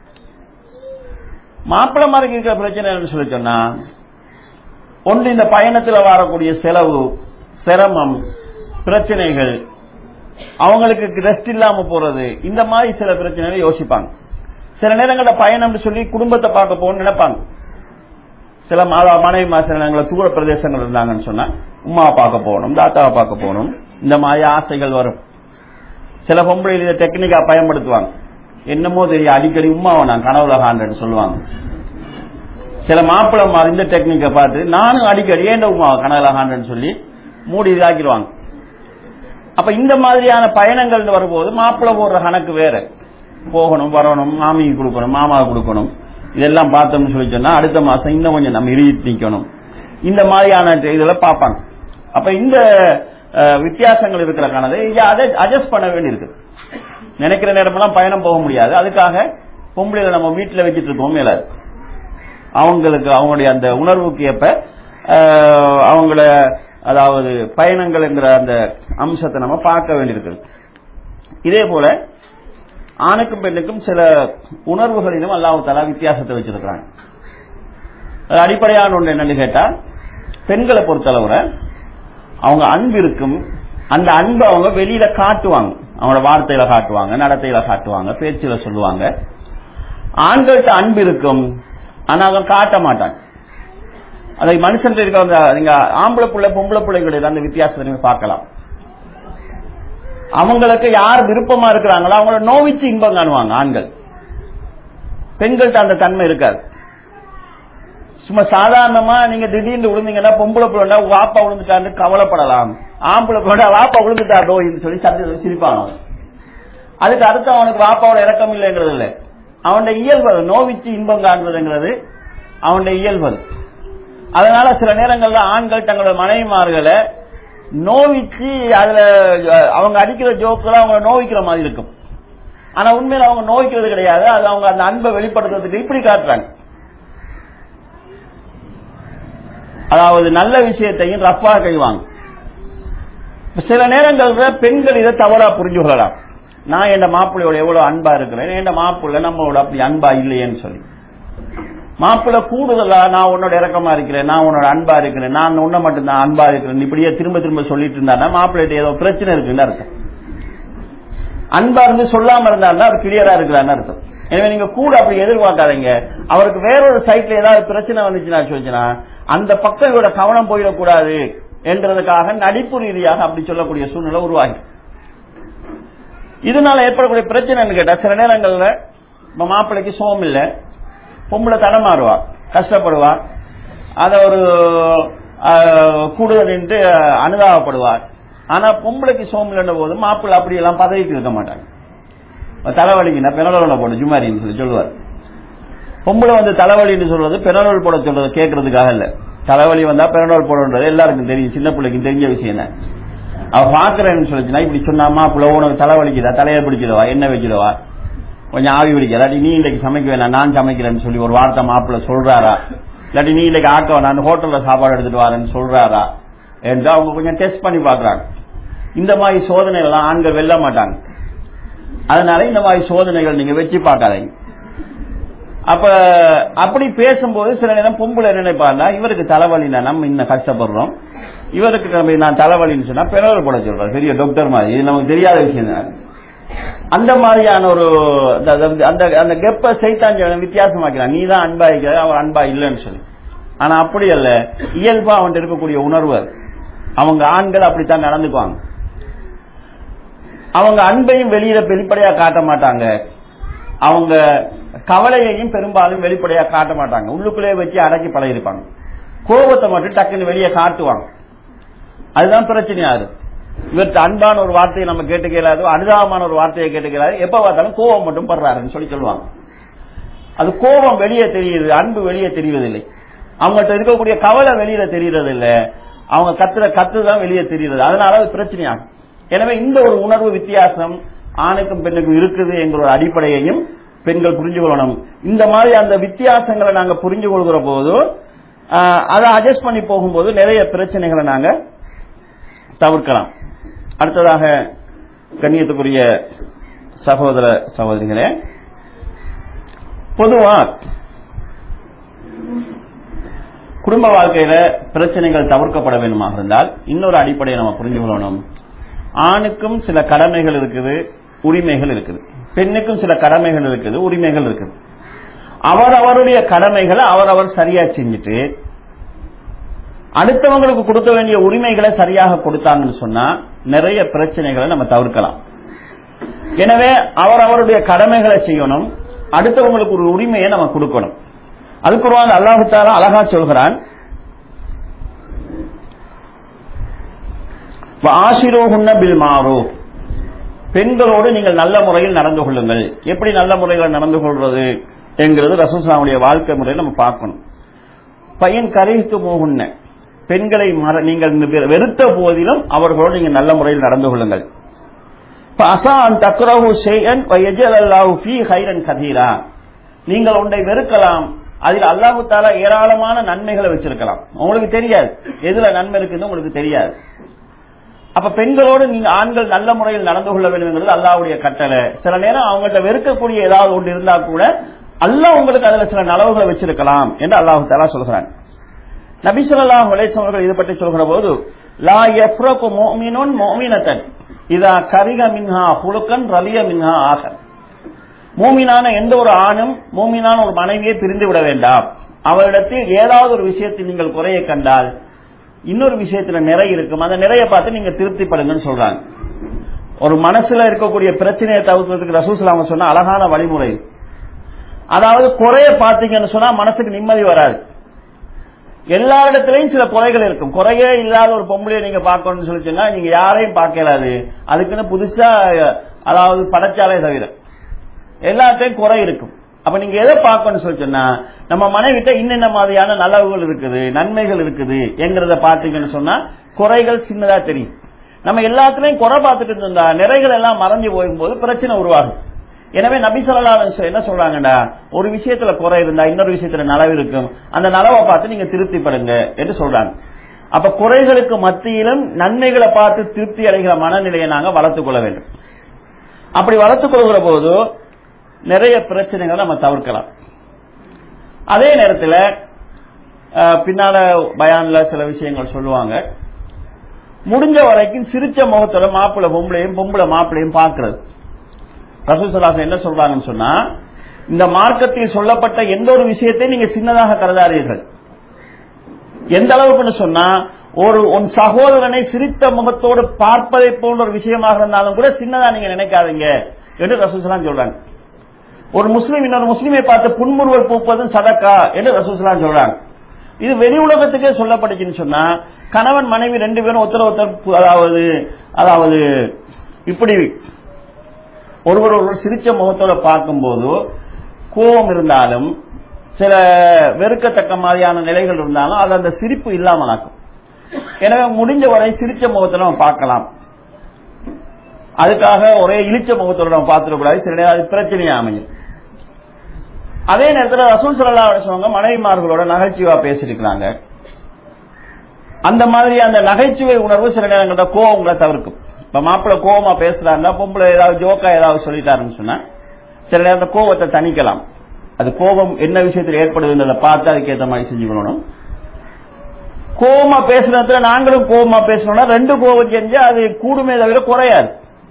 மாப்பிள்ளமாருக்கு இருக்கிற பிரச்சனை என்னன்னு சொல்லி சொன்னா ஒன்று இந்த பயணத்துல வரக்கூடிய செலவு சிரமம் பிரச்சனைகள் அவங்களுக்கு ரெஸ்ட் இல்லாம போறது இந்த மாதிரி சில பிரச்சனைகளை யோசிப்பாங்க சில நேரங்களில் பயணம்னு சொல்லி குடும்பத்தை பார்க்க போகணும்னு நினைப்பாங்க சில மாதா மனைவி மா- சில நேரங்களில் தூர பிரதேசங்கள் இருந்தாங்கன்னு சொன்னா உமாவை பார்க்க போகணும் தாத்தாவை பார்க்க போகணும் இந்த மாதிரி ஆசைகள் வரும் சில பொம்பளைகள் இதை டெக்னிக்கா பயன்படுத்துவாங்க என்னமோ தெரியும் அடிக்கடி உமாவை நான் கனவுல காண்டேன்னு சொல்லுவாங்க சில மாப்பிள்ளை இந்த டெக்னிக்கை பார்த்து நானும் அடிக்கடி ஏண்ட உமாவை கனவுல காண்டேன்னு சொல்லி மூடி இதாக்கிடுவாங்க அப்ப இந்த மாதிரியான பயணங்கள் வரும்போது மாப்பிள்ளை போடுற கணக்கு வேற போகணும் வரணும் மாமிக்கு கொடுக்கணும் மாமாவுக்கு கொடுக்கணும் இதெல்லாம் பார்த்தோம்னு சொல்லி சொன்னா அடுத்த மாசம் இன்னும் கொஞ்சம் நம்ம இறுதி நிக்கணும் இந்த மாதிரியான இதெல்லாம் பார்ப்பாங்க அப்ப இந்த அஹ், வித்தியாசங்கள் இருக்கிற காரணத்தை அதை அட்ஜஸ்ட் பண்ண வேண்டியிருக்கு நினைக்கிற நேரமெல்லாம் பயணம் போக முடியாது அதுக்காக பொம்பளைகளை நம்ம வீட்டில் வச்சுட்டு இருக்கோம் மேலாது அவங்களுக்கு அவங்களுடைய அந்த உணர்வுக்கு ஏற்ப அஹ், அவங்கள அதாவது பயணங்கள்ங்கிற அந்த அம்சத்தை நம்ம பார்க்க வேண்டியிருக்கிறது இதே போல ஆணுக்கும் பெண்ணுக்கும் சில உணர்வுகளிலும் அல்லாஹ் தலா வித்தியாசத்தை வச்சிருக்கிறாங்க அது அடிப்படையான ஒன்று என்னன்னு கேட்டா பெண்களை பொறுத்தளவுல அவங்க அன்பு இருக்கும் அந்த அன்பை அவங்க வெளியில காட்டுவாங்க அவங்களோட வார்த்தையில காட்டுவாங்க நடத்தையில காட்டுவாங்க பேச்சுல சொல்லுவாங்க ஆண்கள்கிட்ட அன்பு இருக்கும் ஆனா அவங்க காட்ட மாட்டாங்க அதை மனுஷன் இருக்க அந்த நீங்க ஆம்பளை பிள்ளை பொம்பளை பிள்ளைகளுடைய அந்த வித்தியாசத்தை நீங்க பார்க்கலாம் அவங்களுக்கு யார் விருப்பமா இருக்கிறாங்களோ அவங்கள நோவிச்சு இன்பம் காணுவாங்க ஆண்கள் பெண்கள்கிட்ட அந்த தன்மை இருக்காது சும்மா சாதாரணமா நீங்க திடீர்னு விழுந்தீங்கன்னா பொம்பளை பிள்ளை வாப்பா விழுந்துட்டான்னு கவலைப்படலாம் ஆம்பளை பிள்ளை வாப்பா விழுந்துட்டாடோ சொல்லி சந்தை சிரிப்பாங்க அதுக்கு அடுத்து அவனுக்கு வாப்பாவோட இறக்கம் இல்லைங்கிறது இல்லை அவனுடைய இயல்பு அது. நோவிச்சு இன்பம் காண்றதுங்கிறது அவனுடைய இயல்பு அது. அதனால சில நேரங்கள்ல ஆண்கள் தங்களோட மனைவிமார்களை நோவிச்சு அதுல அஹ், அவங்க அடிக்கிற ஜோக்குல அவங்க நோவிக்கிற மாதிரி இருக்கும் ஆனா உண்மையில அவங்க நோவிக்கிறது கிடையாது அது அவங்க அந்த அன்பை வெளிப்படுத்துறதுக்கு இப்படி காட்டுறாங்க அதாவது நல்ல விஷயத்தையும் ரஃபா கைவாங்க சில நேரங்கள்ல பெண்கள் இதை தவறா புரிஞ்சு கொள்ளலாம் நான் என் மாப்பிள்ளையோட எவ்வளவு அன்பா இருக்கிறேன் என் மாப்பிள்ளை நம்மளோட அப்படி அன்பா இல்லையேன்னு சொல்லி மாப்பிள்ளை கூடுதலா நான் உன்னோட இறக்கமா இருக்கிறேன் நான் உன்னோட அன்பா இருக்கிறேன் நான் உன்ன மட்டும் தான் அன்பா இருக்கிறேன் இப்படியே திரும்ப திரும்ப சொல்லிட்டு இருந்தாருன்னா மாப்பிள்ளைகிட்ட ஏதோ பிரச்சனை இருக்குன்னு அர்த்தம் அன்பா இருந்து சொல்லாம இருந்தாருன்னா அவர் கிளியரா இருக்கிறான்னு அர்த்தம் எனவே நீங்க கூட அப்படி எதிர்பார்க்காதீங்க அவருக்கு வேறொரு சைட்ல ஏதாவது பிரச்சனை வந்துச்சுன்னா சொல்லிச்சுன்னா அந்த பக்கம் இவரோட கவனம் போயிடக்கூடாது என்றதுக்காக நடிப்பு ரீதியாக அப்படி சொல்லக்கூடிய சூழ்நிலை உருவாகி இதனால ஏற்படக்கூடிய பிரச்சனைன்னு கேட்டா சில நேரங்கள்ல இப்ப மாப்பிள்ளைக்கு சோம் இல்ல பொம்பளை தடமாறுவா கஷ்டப்படுவா அத ஒரு ஆஹ், கூடுதல் நின்று அனுதாபப்படுவார் ஆனா பொம்பளைக்கு சோம் இல்லைன்ற போது மாப்பிள்ளை அப்படி எல்லாம் பதவிக்கு இருக்க மாட்டாங்க இப்ப தலைவலிக்குன்னா பெனரோல போடு ஜுமாரின்னு சொல்லி சொல்லுவார் பொம்பளை வந்து தலைவலின்னு சொல்றது பெனரோல் போட சொல்றது கேட்கறதுக்காக இல்ல தலைவலி வந்தா பெனரோல் போடன்றது எல்லாருக்கும் தெரியும் சின்ன பிள்ளைக்கு தெரிஞ்ச விஷயம் தான் அவ பாக்குறேன்னு சொல்லிச்சுன்னா இப்படி சொன்னாமா புள்ள உனக்கு தலைவலிக்குதா தலையை பிடிச்சிடவா என்ன வச்சிடவா கொஞ்சம் ஆவி பிடிக்க இல்லாட்டி நீ இன்னைக்கு சமைக்க வேணாம் நான் சமைக்கிறேன்னு சொல்லி ஒரு வார்த்தை மாப்பிள்ள சொல்றாரா இல்லாட்டி நீ இன்னைக்கு ஆக்க வேணாம் ஹோட்டல்ல சாப்பாடு எடுத்துட்டு வரேன்னு சொல்றாரா என்று அவங்க கொஞ்சம் டெஸ்ட் பண்ணி பாக்குறாங்க இந்த மாதிரி சோதனை எல்லாம் ஆண்கள் வெல்ல மாட்டாங்க அதனால இந்த மாதிரி சோதனைகள் நீங்க வச்சு பார்க்காதீங்க அப்ப அப்படி பேசும்போது சில நேரம் பொம்பளை என்ன நினைப்பாருன்னா இவருக்கு தலைவலினா நம்ம இன்னும் கஷ்டப்படுறோம் இவருக்கு நம்ம நான் தலைவலின்னு சொன்னா பெறவர் போட சொல்றாரு பெரிய டாக்டர் மாதிரி இது நமக்கு தெரியாத விஷயம் தான் அந்த மாதிரியான ஒரு அந்த- அந்த- அந்த அந்த கெப்ப சைத்தான் வித்தியாசமாக்கிறான் நீ தான் அன்பா இருக்கிற அவன் அன்பா இல்லைன்னு சொல்லி ஆனா அப்படி அல்ல இயல்பா அவன் இருக்கக்கூடிய உணர்வு அது. அவங்க ஆண்கள் அப்படித்தான் நடந்துக்குவாங்க அவங்க அன்பையும் வெளியில வெளிப்படையா காட்ட மாட்டாங்க அவங்க கவலையையும் பெரும்பாலும் வெளிப்படையா காட்ட மாட்டாங்க உள்ளுக்குள்ளே வச்சு அடக்கி பழகிருப்பாங்க கோபத்தை மட்டும் டக்குன்னு வெளியே காட்டுவாங்க அதுதான் பிரச்சனையா இருக்கு இவர்கிட்ட அன்பான ஒரு வார்த்தையை நம்ம கேட்டு கேளாது அனுதாபமான ஒரு வார்த்தையை கேட்டு கேளாது எப்ப பார்த்தாலும் கோபம் மட்டும் படுறாருன்னு சொல்லி சொல்லுவாங்க அது கோபம் வெளியே தெரியுது அன்பு வெளியே தெரிவதில்லை அவங்கள்ட்ட இருக்கக்கூடிய கவலை வெளியில தெரியறது இல்ல அவங்க கத்துற கத்து தான் வெளியே தெரியுது அதனால அது பிரச்சனையாகும் எனவே இந்த ஒரு உணர்வு வித்தியாசம் ஆணுக்கும் பெண்ணுக்கும் இருக்குது என்கிற ஒரு அடிப்படையையும் பெண்கள் புரிஞ்சு கொள்ளணும் இந்த மாதிரி அந்த வித்தியாசங்களை நாங்க புரிஞ்சு கொள்கிற போது ஆஹ், அதை அட்ஜஸ்ட் பண்ணி போகும்போது நிறைய பிரச்சனைகளை நாங்க தவிர்க்கலாம் அடுத்ததாக கண்ணியத்துக்குரிய சகோதர சகோதரிகளே பொதுவா குடும்ப வாழ்க்கையில பிரச்சனைகள் தவிர்க்கப்பட வேண்டுமாக இருந்தால் இன்னொரு அடிப்படையை நம்ம புரிஞ்சு கொள்ளணும் ஆணுக்கும் சில கடமைகள் இருக்குது உரிமைகள் இருக்குது பெண்ணுக்கும் சில கடமைகள் இருக்குது உரிமைகள் இருக்குது அவர் அவருடைய கடமைகளை அவர் அவர் சரியா செஞ்சுட்டு அடுத்தவங்களுக்கு கொடுக்க வேண்டிய உரிமைகளை சரியாக கொடுத்தாங்கன்னு சொன்னா நிறைய பிரச்சனைகளை நம்ம தவிர்க்கலாம் எனவே அவர் அவருடைய கடமைகளை செய்யணும் அடுத்தவங்களுக்கு ஒரு உரிமையை நம்ம கொடுக்கணும் அதுக்கு ஒரு அல்லாஹு தாலா அழகா சொல்கிறான் ஆசிரோகுன்ன பில் மாரோ பெண்களோடு நீங்கள் நல்ல முறையில் நடந்து கொள்ளுங்கள் எப்படி நல்ல முறையில் நடந்து கொள்வது என்கிறது ரசூசாவுடைய வாழ்க்கை முறையில் நம்ம பார்க்கணும் பையன் கரைத்து போகுன்ன பெண்களை மற- நீங்கள் வெறுத்த போதிலும் அவர்களோடு நீங்கள் நல்ல முறையில் நடந்து கொள்ளுங்கள் அசான் தக்ரஹு ஷைஅன் வயஜல் அல்லாஹு ஃபீ ஹைரன் கதீரா நீங்கள் ஒன்றை வெறுக்கலாம் அதில் அல்லாஹு தாலா ஏராளமான நன்மைகளை வச்சிருக்கலாம் உங்களுக்கு தெரியாது எதுல நன்மை இருக்குன்னு உங்களுக்கு தெரியாது அப்ப பெண்களோடு நீங்க ஆண்கள் நல்ல முறையில் நடந்து கொள்ள வேண்டும் என்கிறது அல்லாஹ்வுடைய கட்டளை சில நேரம் அவங்கள்ட்ட வெறுக்கக்கூடிய ஏதாவது ஒன்று இருந்தா கூட அல்லாஹ் உங்களுக்கு அதுல சில நலவுகளை வச்சிருக்கலாம் என்று அல்லாஹு தாலா சொல்கிறான் நபி ஸல்லல்லாஹு அலைஹி வஸல்லம் அவர்கள் இது பற்றி சொல்கிற போது லா யஃப்ரகு முஃமினுன் முஃமினத்தன் இதா கரிக மின்ஹா ஹுலுக்கன் ரலிய மின்ஹா ஆகர் மூமினான எந்த ஒரு ஆணும் மூமினான ஒரு மனைவியை பிரிந்து விட வேண்டாம் அவரிடத்தில் ஏதாவது ஒரு விஷயத்தில் நீங்கள் குறையை கண்டால் இன்னொரு விஷயத்துல நிறை இருக்கும் அந்த நிறைய பார்த்து நீங்க திருப்திப்படுங்கன்னு சொல்றாங்க ஒரு மனசுல இருக்கக்கூடிய பிரச்சனையை தவிர்க்கிறதுக்கு ரசூசலாம சொன்ன அழகான வழிமுறை இது. அதாவது குறைய பார்த்தீங்கன்னு சொன்னா மனசுக்கு நிம்மதி வராது எல்லா இடத்துலயும் சில குறைகள் இருக்கும் குறையே இல்லாத ஒரு பொம்பளையை நீங்க பார்க்கணும்னு சொல்லி சொன்னா நீங்க யாரையும் பார்க்கலாது அதுக்குன்னு புதுசா அதாவது படைச்சாலே தவிர எல்லாத்தையும் குறை இருக்கும் அப்ப நீங்க எதை பார்க்கணும்னு சொல்லி சொன்னா நம்ம மனைவிட்ட இன்னென்ன மாதிரியான நலவுகள் இருக்குது நன்மைகள் இருக்குது என்கிறத பார்த்தீங்கன்னு சொன்னா குறைகள் சின்னதா தெரியும் நம்ம எல்லாத்துலயும் குறை பார்த்துட்டு இருந்தா நிறைகள் எல்லாம் மறைஞ்சு போகும்போது பிரச்சனை உருவாகும் எனவே நபி ஸல்லல்லாஹு அலைஹி வஸல்லம் என்ன சொல்றாங்கடா ஒரு விஷயத்துல குறை இருந்தா இன்னொரு விஷயத்துல நலவு இருக்கும் அந்த நலவை பார்த்து நீங்க திருப்திப்படுங்க என்று சொல்றாங்க அப்ப குறைகளுக்கு மத்தியிலும் நன்மைகளை பார்த்து திருப்தி அடைகிற மனநிலையை நாங்க வளர்த்துக் கொள்ள வேண்டும் அப்படி வளர்த்துக் கொள்கிற போது நிறைய பிரச்சனைகளை நம்ம தவிர்க்கலாம் அதே நேரத்தில் அஹ், பின்னால பயான்ல சில விஷயங்கள் சொல்லுவாங்க முடிஞ்ச வரைக்கும் சிரிச்ச முகத்தோட மாப்பிள்ளை பொம்பளையும் பொம்பளை மாப்பிள்ளையும் பார்க்கிறது ரசூசலாசன் என்ன சொல்றாங்கன்னு சொன்னா இந்த மார்க்கத்தில் சொல்லப்பட்ட எந்த ஒரு விஷயத்தையும் நீங்க சின்னதாக கருதாதீர்கள் எந்த அளவுக்குன்னு சொன்னா ஒரு உன் சகோதரனை சிரித்த முகத்தோடு பார்ப்பதை போன்ற ஒரு விஷயமாக இருந்தாலும் கூட சின்னதா நீங்க நினைக்காதீங்க என்று ரசூசலாம் சொல்றாங்க ஒரு முஸ்லீம் இன்னொரு முஸ்லீமை பார்த்து புன்முறுவல் பூப்பதும் சதக்கா என்று ரசூசலாம் சொல்றாங்க இது வெளி உலகத்துக்கே சொல்லப்பட்டுச்சுன்னு சொன்னா கணவன் மனைவி ரெண்டு பேரும் ஒருத்தர் ஒருத்தர் பு- அதாவது அதாவது இப்படி ஒருவர் ஒருவர் சிரிச்ச முகத்தோட பார்க்கும்போது கோபம் இருந்தாலும் சில வெறுக்கத்தக்க மாதிரியான நிலைகள் இருந்தாலும் அது அந்த சிரிப்பு இல்லாமல் ஆக்கும் எனவே முடிஞ்ச வரை சிரிச்ச முகத்தை நம்ம பார்க்கலாம் அதுக்காக ஒரே இழிச்ச முகத்தோட நம்ம பார்த்துடக்கூடாது சில நேரம் அது பிரச்சனையா அமையும் அதே நேரத்தில் ரசூல் சல்லா சொல்லுவாங்க மனைவிமார்களோட நகைச்சுவா பேசியிருக்கிறாங்க அந்த மாதிரி அந்த நகைச்சுவை உணர்வு சில நேரங்கள்ல கோவங்களை தவிர்க்கும் இப்ப மாப்பிள்ளை கோவமா பேசுறாருன்னா பொம்பளை ஏதாவது ஜோக்கா ஏதாவது சொல்லிட்டாருன்னு சொன்னா சில நேரத்தில் கோவத்தை தணிக்கலாம் அது கோபம் என்ன விஷயத்தில் ஏற்படுதுன்றதை பார்த்து அதுக்கேற்ற மாதிரி செஞ்சுக்கணும் கோவமா பேசுறதுல நாங்களும் கோவமா பேசணும்னா ரெண்டு கோவம் செஞ்சா அது கூடுமே தவிர குறையாது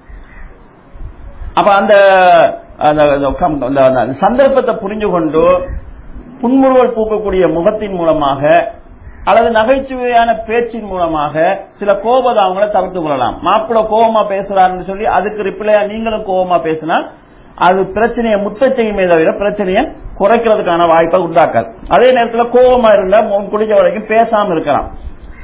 அப்ப அந்த அந்த அந்த கம்- அந்த- அந்த சந்தர்ப்பத்தை புரிஞ்சு கொண்டு புன்முறுவல் பூக்கக்கூடிய முகத்தின் மூலமாக அல்லது நகைச்சுவையான பேச்சின் மூலமாக சில கோபதாவங்களை தவிர்த்து கொள்ளலாம் மாப்பிள்ளை கோபமா பேசுறாருன்னு சொல்லி அதுக்கு ரிப்ளையா நீங்களும் கோபமா பேசினா அது பிரச்சனையை முத்த செய்யுமே தவிர பிரச்சனையை குறைக்கிறதுக்கான வாய்ப்பை உண்டாக்காது அதே நேரத்தில் கோபமா இருந்தா மு- குடிச்ச வரைக்கும் பேசாம இருக்கலாம்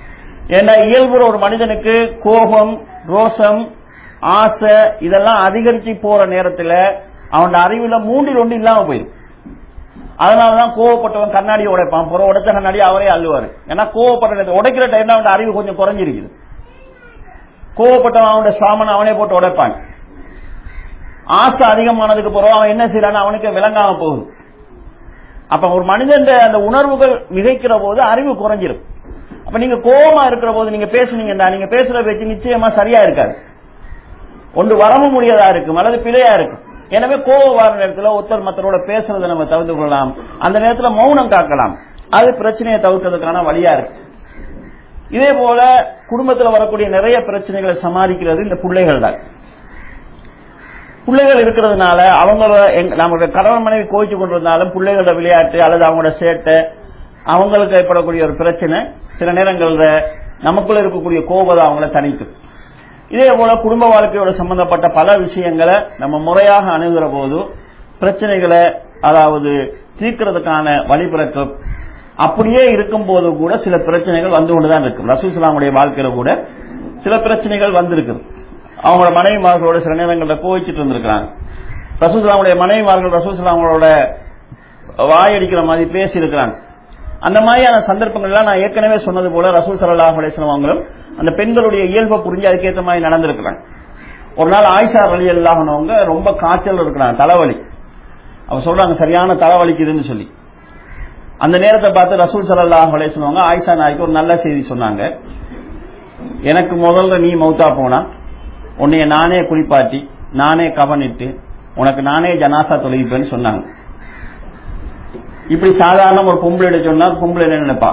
ஏன்னா இயல்புற ஒரு மனிதனுக்கு கோபம் ரோசம் ஆசை இதெல்லாம் அதிகரிச்சு போற நேரத்துல அவனோட அறிவுல மூன்றில் ஒன்று இல்லாம போயிடும் அதனாலதான் கோவப்பட்டவன் கண்ணாடி உடைப்பான் புற உடைச்ச கண்ணாடி அவரே அள்ளுவாரு ஏன்னா கோவப்பட்ட நேரத்துல உடைக்கிற டைம்ல அவனோட அறிவு கொஞ்சம் குறைஞ்சிருக்குது கோவப்பட்டவன் அவனோட சாமனை அவனே போட்டு உடைப்பான் ஆசை அதிகமானதுக்கு பிறகு அவன் என்ன செய்யறான்னு அவனுக்கு விளங்காம போகுது அப்ப ஒரு மனிதன் அந்த உணர்வுகள் மிகைக்கிற போது அறிவு குறைஞ்சிரும் அப்ப நீங்க கோபமா இருக்கிற போது நீங்க பேசுனீங்கன்னா நீங்க பேசுற பேச்சு நிச்சயமா சரியா இருக்காது ஒன்று வரவு முடியாதா இருக்கும் அல்லது பிழையா இருக்கும் எனவே கோபம் வர நேரத்தில் ஒருத்தர் மற்றரோட பேசுறதை நம்ம தவிர்த்து கொள்ளலாம் அந்த நேரத்தில் மௌனம் காக்கலாம் அது பிரச்சனையை தவிர்க்கிறதுக்கான வழியா இருக்கு இதே போல குடும்பத்தில் வரக்கூடிய நிறைய பிரச்சனைகளை சமாளிக்கிறது இந்த பிள்ளைகள் தான் பிள்ளைகள் இருக்கிறதுனால அவங்கள நம்மளுடைய கணவன் மனைவி கோவிச்சு கொண்டிருந்தாலும் பிள்ளைகளோட விளையாட்டு அல்லது அவங்களோட சேட்டை அவங்களுக்கு ஏற்படக்கூடிய ஒரு பிரச்சனை சில நேரங்கள்ல நமக்குள்ள இருக்கக்கூடிய கோபத்தை அவங்கள தணிக்கும் இதே போல குடும்ப வாழ்க்கையோட சம்பந்தப்பட்ட பல விஷயங்களை நம்ம முறையாக அணுகிற போது பிரச்சனைகளை அதாவது தீர்க்கிறதுக்கான வழிபிறக்கம் அப்படியே இருக்கும் போது கூட சில பிரச்சனைகள் வந்து கொண்டுதான் இருக்கு ரசூசலாமுடைய வாழ்க்கையில கூட சில பிரச்சனைகள் வந்திருக்குது அவங்களோட மனைவிமார்களோட சில நேரங்களில் கோவிச்சிட்டு இருந்திருக்கிறாங்க ரசூசலாமுடைய மனைவிமார்கள் ரசூசலாமோட வாயடிக்கிற மாதிரி பேசி இருக்கிறாங்க அந்த மாதிரியான சந்தர்ப்பங்கள்லாம் நான் ஏற்கனவே சொன்னது போல ரசூல் சல்லாஹ் அலிஸ்லாம் அவங்களும் அந்த பெண்களுடைய இயல்பை புரிஞ்சு அதுக்கேற்ற மாதிரி நடந்திருக்கிறாங்க ஒரு நாள் ஆயிஷா அலி அல்லாஹனவங்க ரொம்ப காய்ச்சல் இருக்கிறாங்க தலைவலி அவ சொல்றாங்க சரியான தலைவலிக்குதுன்னு சொல்லி அந்த நேரத்தை பார்த்து ரசூல் சல்லாஹ் அலிஸ்லவங்க ஆயிஷா நாய்க்கு ஒரு நல்ல செய்தி சொன்னாங்க எனக்கு முதல்ல நீ மௌத்தா போனா உன்னைய நானே குளிப்பாட்டி நானே கவனிட்டு உனக்கு நானே ஜனாசா தொலைப்பேன்னு சொன்னாங்க இப்படி சாதாரண ஒரு பொம்பளை சொன்னா பொம்பளை என்ன நினைப்பா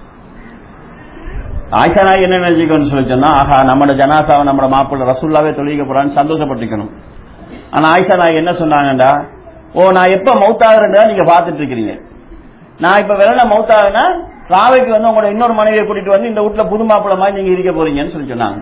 ஆயிஷா நாய் என்ன நினைச்சுக்கணும்னு சொல்லி சொன்னா ஆஹா நம்மளோட ஜனாசாவை நம்மளோட மாப்பிள்ள ரசூல்லாவே தொழிலிக்க போறான்னு சந்தோஷப்பட்டுக்கணும் ஆனா ஆயிஷா நாய் என்ன சொன்னாங்கடா ஓ நான் எப்ப மௌத்தாகிறேன் நீங்க பாத்துட்டு இருக்கிறீங்க நான் இப்ப வெள்ள மௌத்தாகுனா ராவைக்கு வந்து உங்களோட இன்னொரு மனைவியை கூட்டிட்டு வந்து இந்த வீட்டுல புது மாப்பிள்ள மாதிரி நீங்க இருக்க போறீங்கன்னு சொல்லி சொன்னாங்க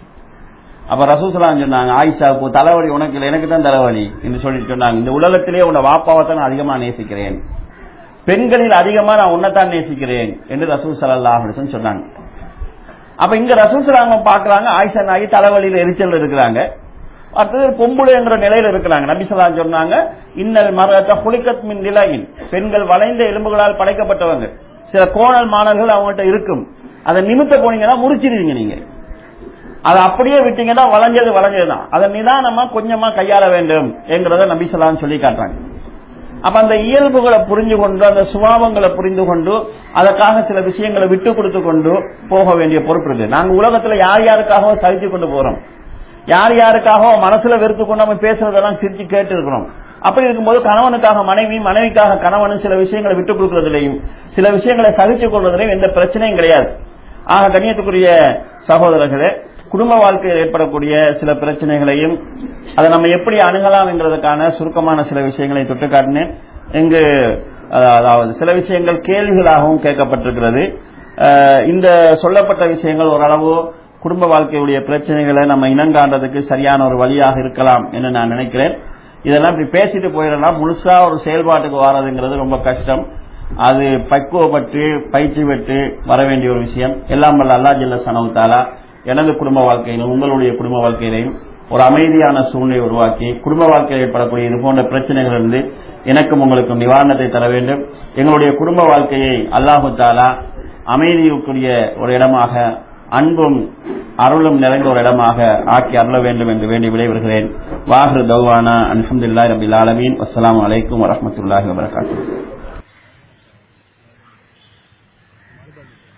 அப்ப ரசூசலாம் சொன்னாங்க ஆயிஷாவுக்கு தலைவலி உனக்கு இல்லை எனக்கு தான் தலைவலி என்று சொல்லிட்டு சொன்னாங்க இந்த உலகத்திலே உன்னை வாப்பாவை தான் நான் அதிகமா நேசிக்கிறேன் பெண்களில் அதிகமா நான் உன்னைத்தான் நேசிக்கிறேன் என்று ரசூல் சல்லாஹ் சொன்னாங்க அப்ப இங்க ரசூல் சலாம் பாக்குறாங்க ஆயிஷா நாயி தலைவலியில எரிச்சல் இருக்கிறாங்க அடுத்தது பொம்புளைங்கிற நிலையில இருக்கிறாங்க நபிசலா சொன்னாங்க இன்னல் மரத்த புலிகத் மின் நிலையின் பெண்கள் வளைந்த எலும்புகளால் படைக்கப்பட்டவங்க சில கோணல் மாணவர்கள் அவங்கள்ட்ட இருக்கும் அதை நிமித்த போனீங்கன்னா முறிச்சிருவீங்க நீங்க அதை அப்படியே விட்டீங்கன்னா வளைஞ்சது வளைஞ்சதுதான் அதை நிதானமா கொஞ்சமா கையாள வேண்டும் என்கிறத நபிசலான்னு சொல்லி காட்டுறாங்க அப்ப அந்த இயல்புகளை புரிஞ்சு கொண்டு அந்த சுபாவங்களை புரிந்து கொண்டு அதற்காக சில விஷயங்களை விட்டு கொடுத்து கொண்டு போக வேண்டிய பொறுப்பு இருக்கு நாங்க உலகத்துல யார் யாருக்காக சகிச்சு கொண்டு போறோம் யார் யாருக்காக மனசுல வெறுத்து கொண்டு நம்ம பேசுறதெல்லாம் சிரிச்சு கேட்டு இருக்கிறோம் அப்படி இருக்கும்போது கணவனுக்காக மனைவி மனைவிக்காக கணவனும் சில விஷயங்களை விட்டுக் கொடுக்கறதுலையும் சில விஷயங்களை சகித்துக் கொள்வதிலையும் எந்த பிரச்சனையும் கிடையாது ஆக கண்ணியத்துக்குரிய சகோதரர்களே குடும்ப வாழ்க்கையில் ஏற்படக்கூடிய சில பிரச்சனைகளையும் அதை நம்ம எப்படி அணுகலாம் என்கிறதுக்கான சுருக்கமான சில விஷயங்களை தொட்டு காட்டினேன் இங்கு அதாவது சில விஷயங்கள் கேள்விகளாகவும் கேட்கப்பட்டிருக்கிறது இந்த சொல்லப்பட்ட விஷயங்கள் ஓரளவு குடும்ப வாழ்க்கையுடைய பிரச்சனைகளை நம்ம இனங்காண்றதுக்கு சரியான ஒரு வழியாக இருக்கலாம் என்று நான் நினைக்கிறேன் இதெல்லாம் இப்படி பேசிட்டு போயிடலாம் முழுசா ஒரு செயல்பாட்டுக்கு வர்றதுங்கிறது ரொம்ப கஷ்டம் அது பக்குவப்பட்டு பயிற்சி பெற்று வர வேண்டிய ஒரு விஷயம் எல்லாம் வல்ல அல்லா ஜல்ல சனவுத்தாலா எனது குடும்ப வாழ்க்கையிலும் உங்களுடைய குடும்ப வாழ்க்கையிலையும் ஒரு அமைதியான சூழ்நிலை உருவாக்கி குடும்ப வாழ்க்கையில் ஏற்படக்கூடிய இது போன்ற பிரச்சனைகளிலிருந்து எனக்கும் உங்களுக்கும் நிவாரணத்தை தர வேண்டும் எங்களுடைய குடும்ப வாழ்க்கையை அல்லாஹு தாலா அமைதியுக்குரிய ஒரு இடமாக அன்பும் அருளும் நிறைந்த ஒரு இடமாக ஆக்கி அருள வேண்டும் என்று வேண்டி விடைபெறுகிறேன் வாஹர் தௌவானா அலமதுல்லா ரபில் ஆலமீன் அஸ்லாம் வலைக்கம் வரமத்துல்லாஹி வபரகாத்து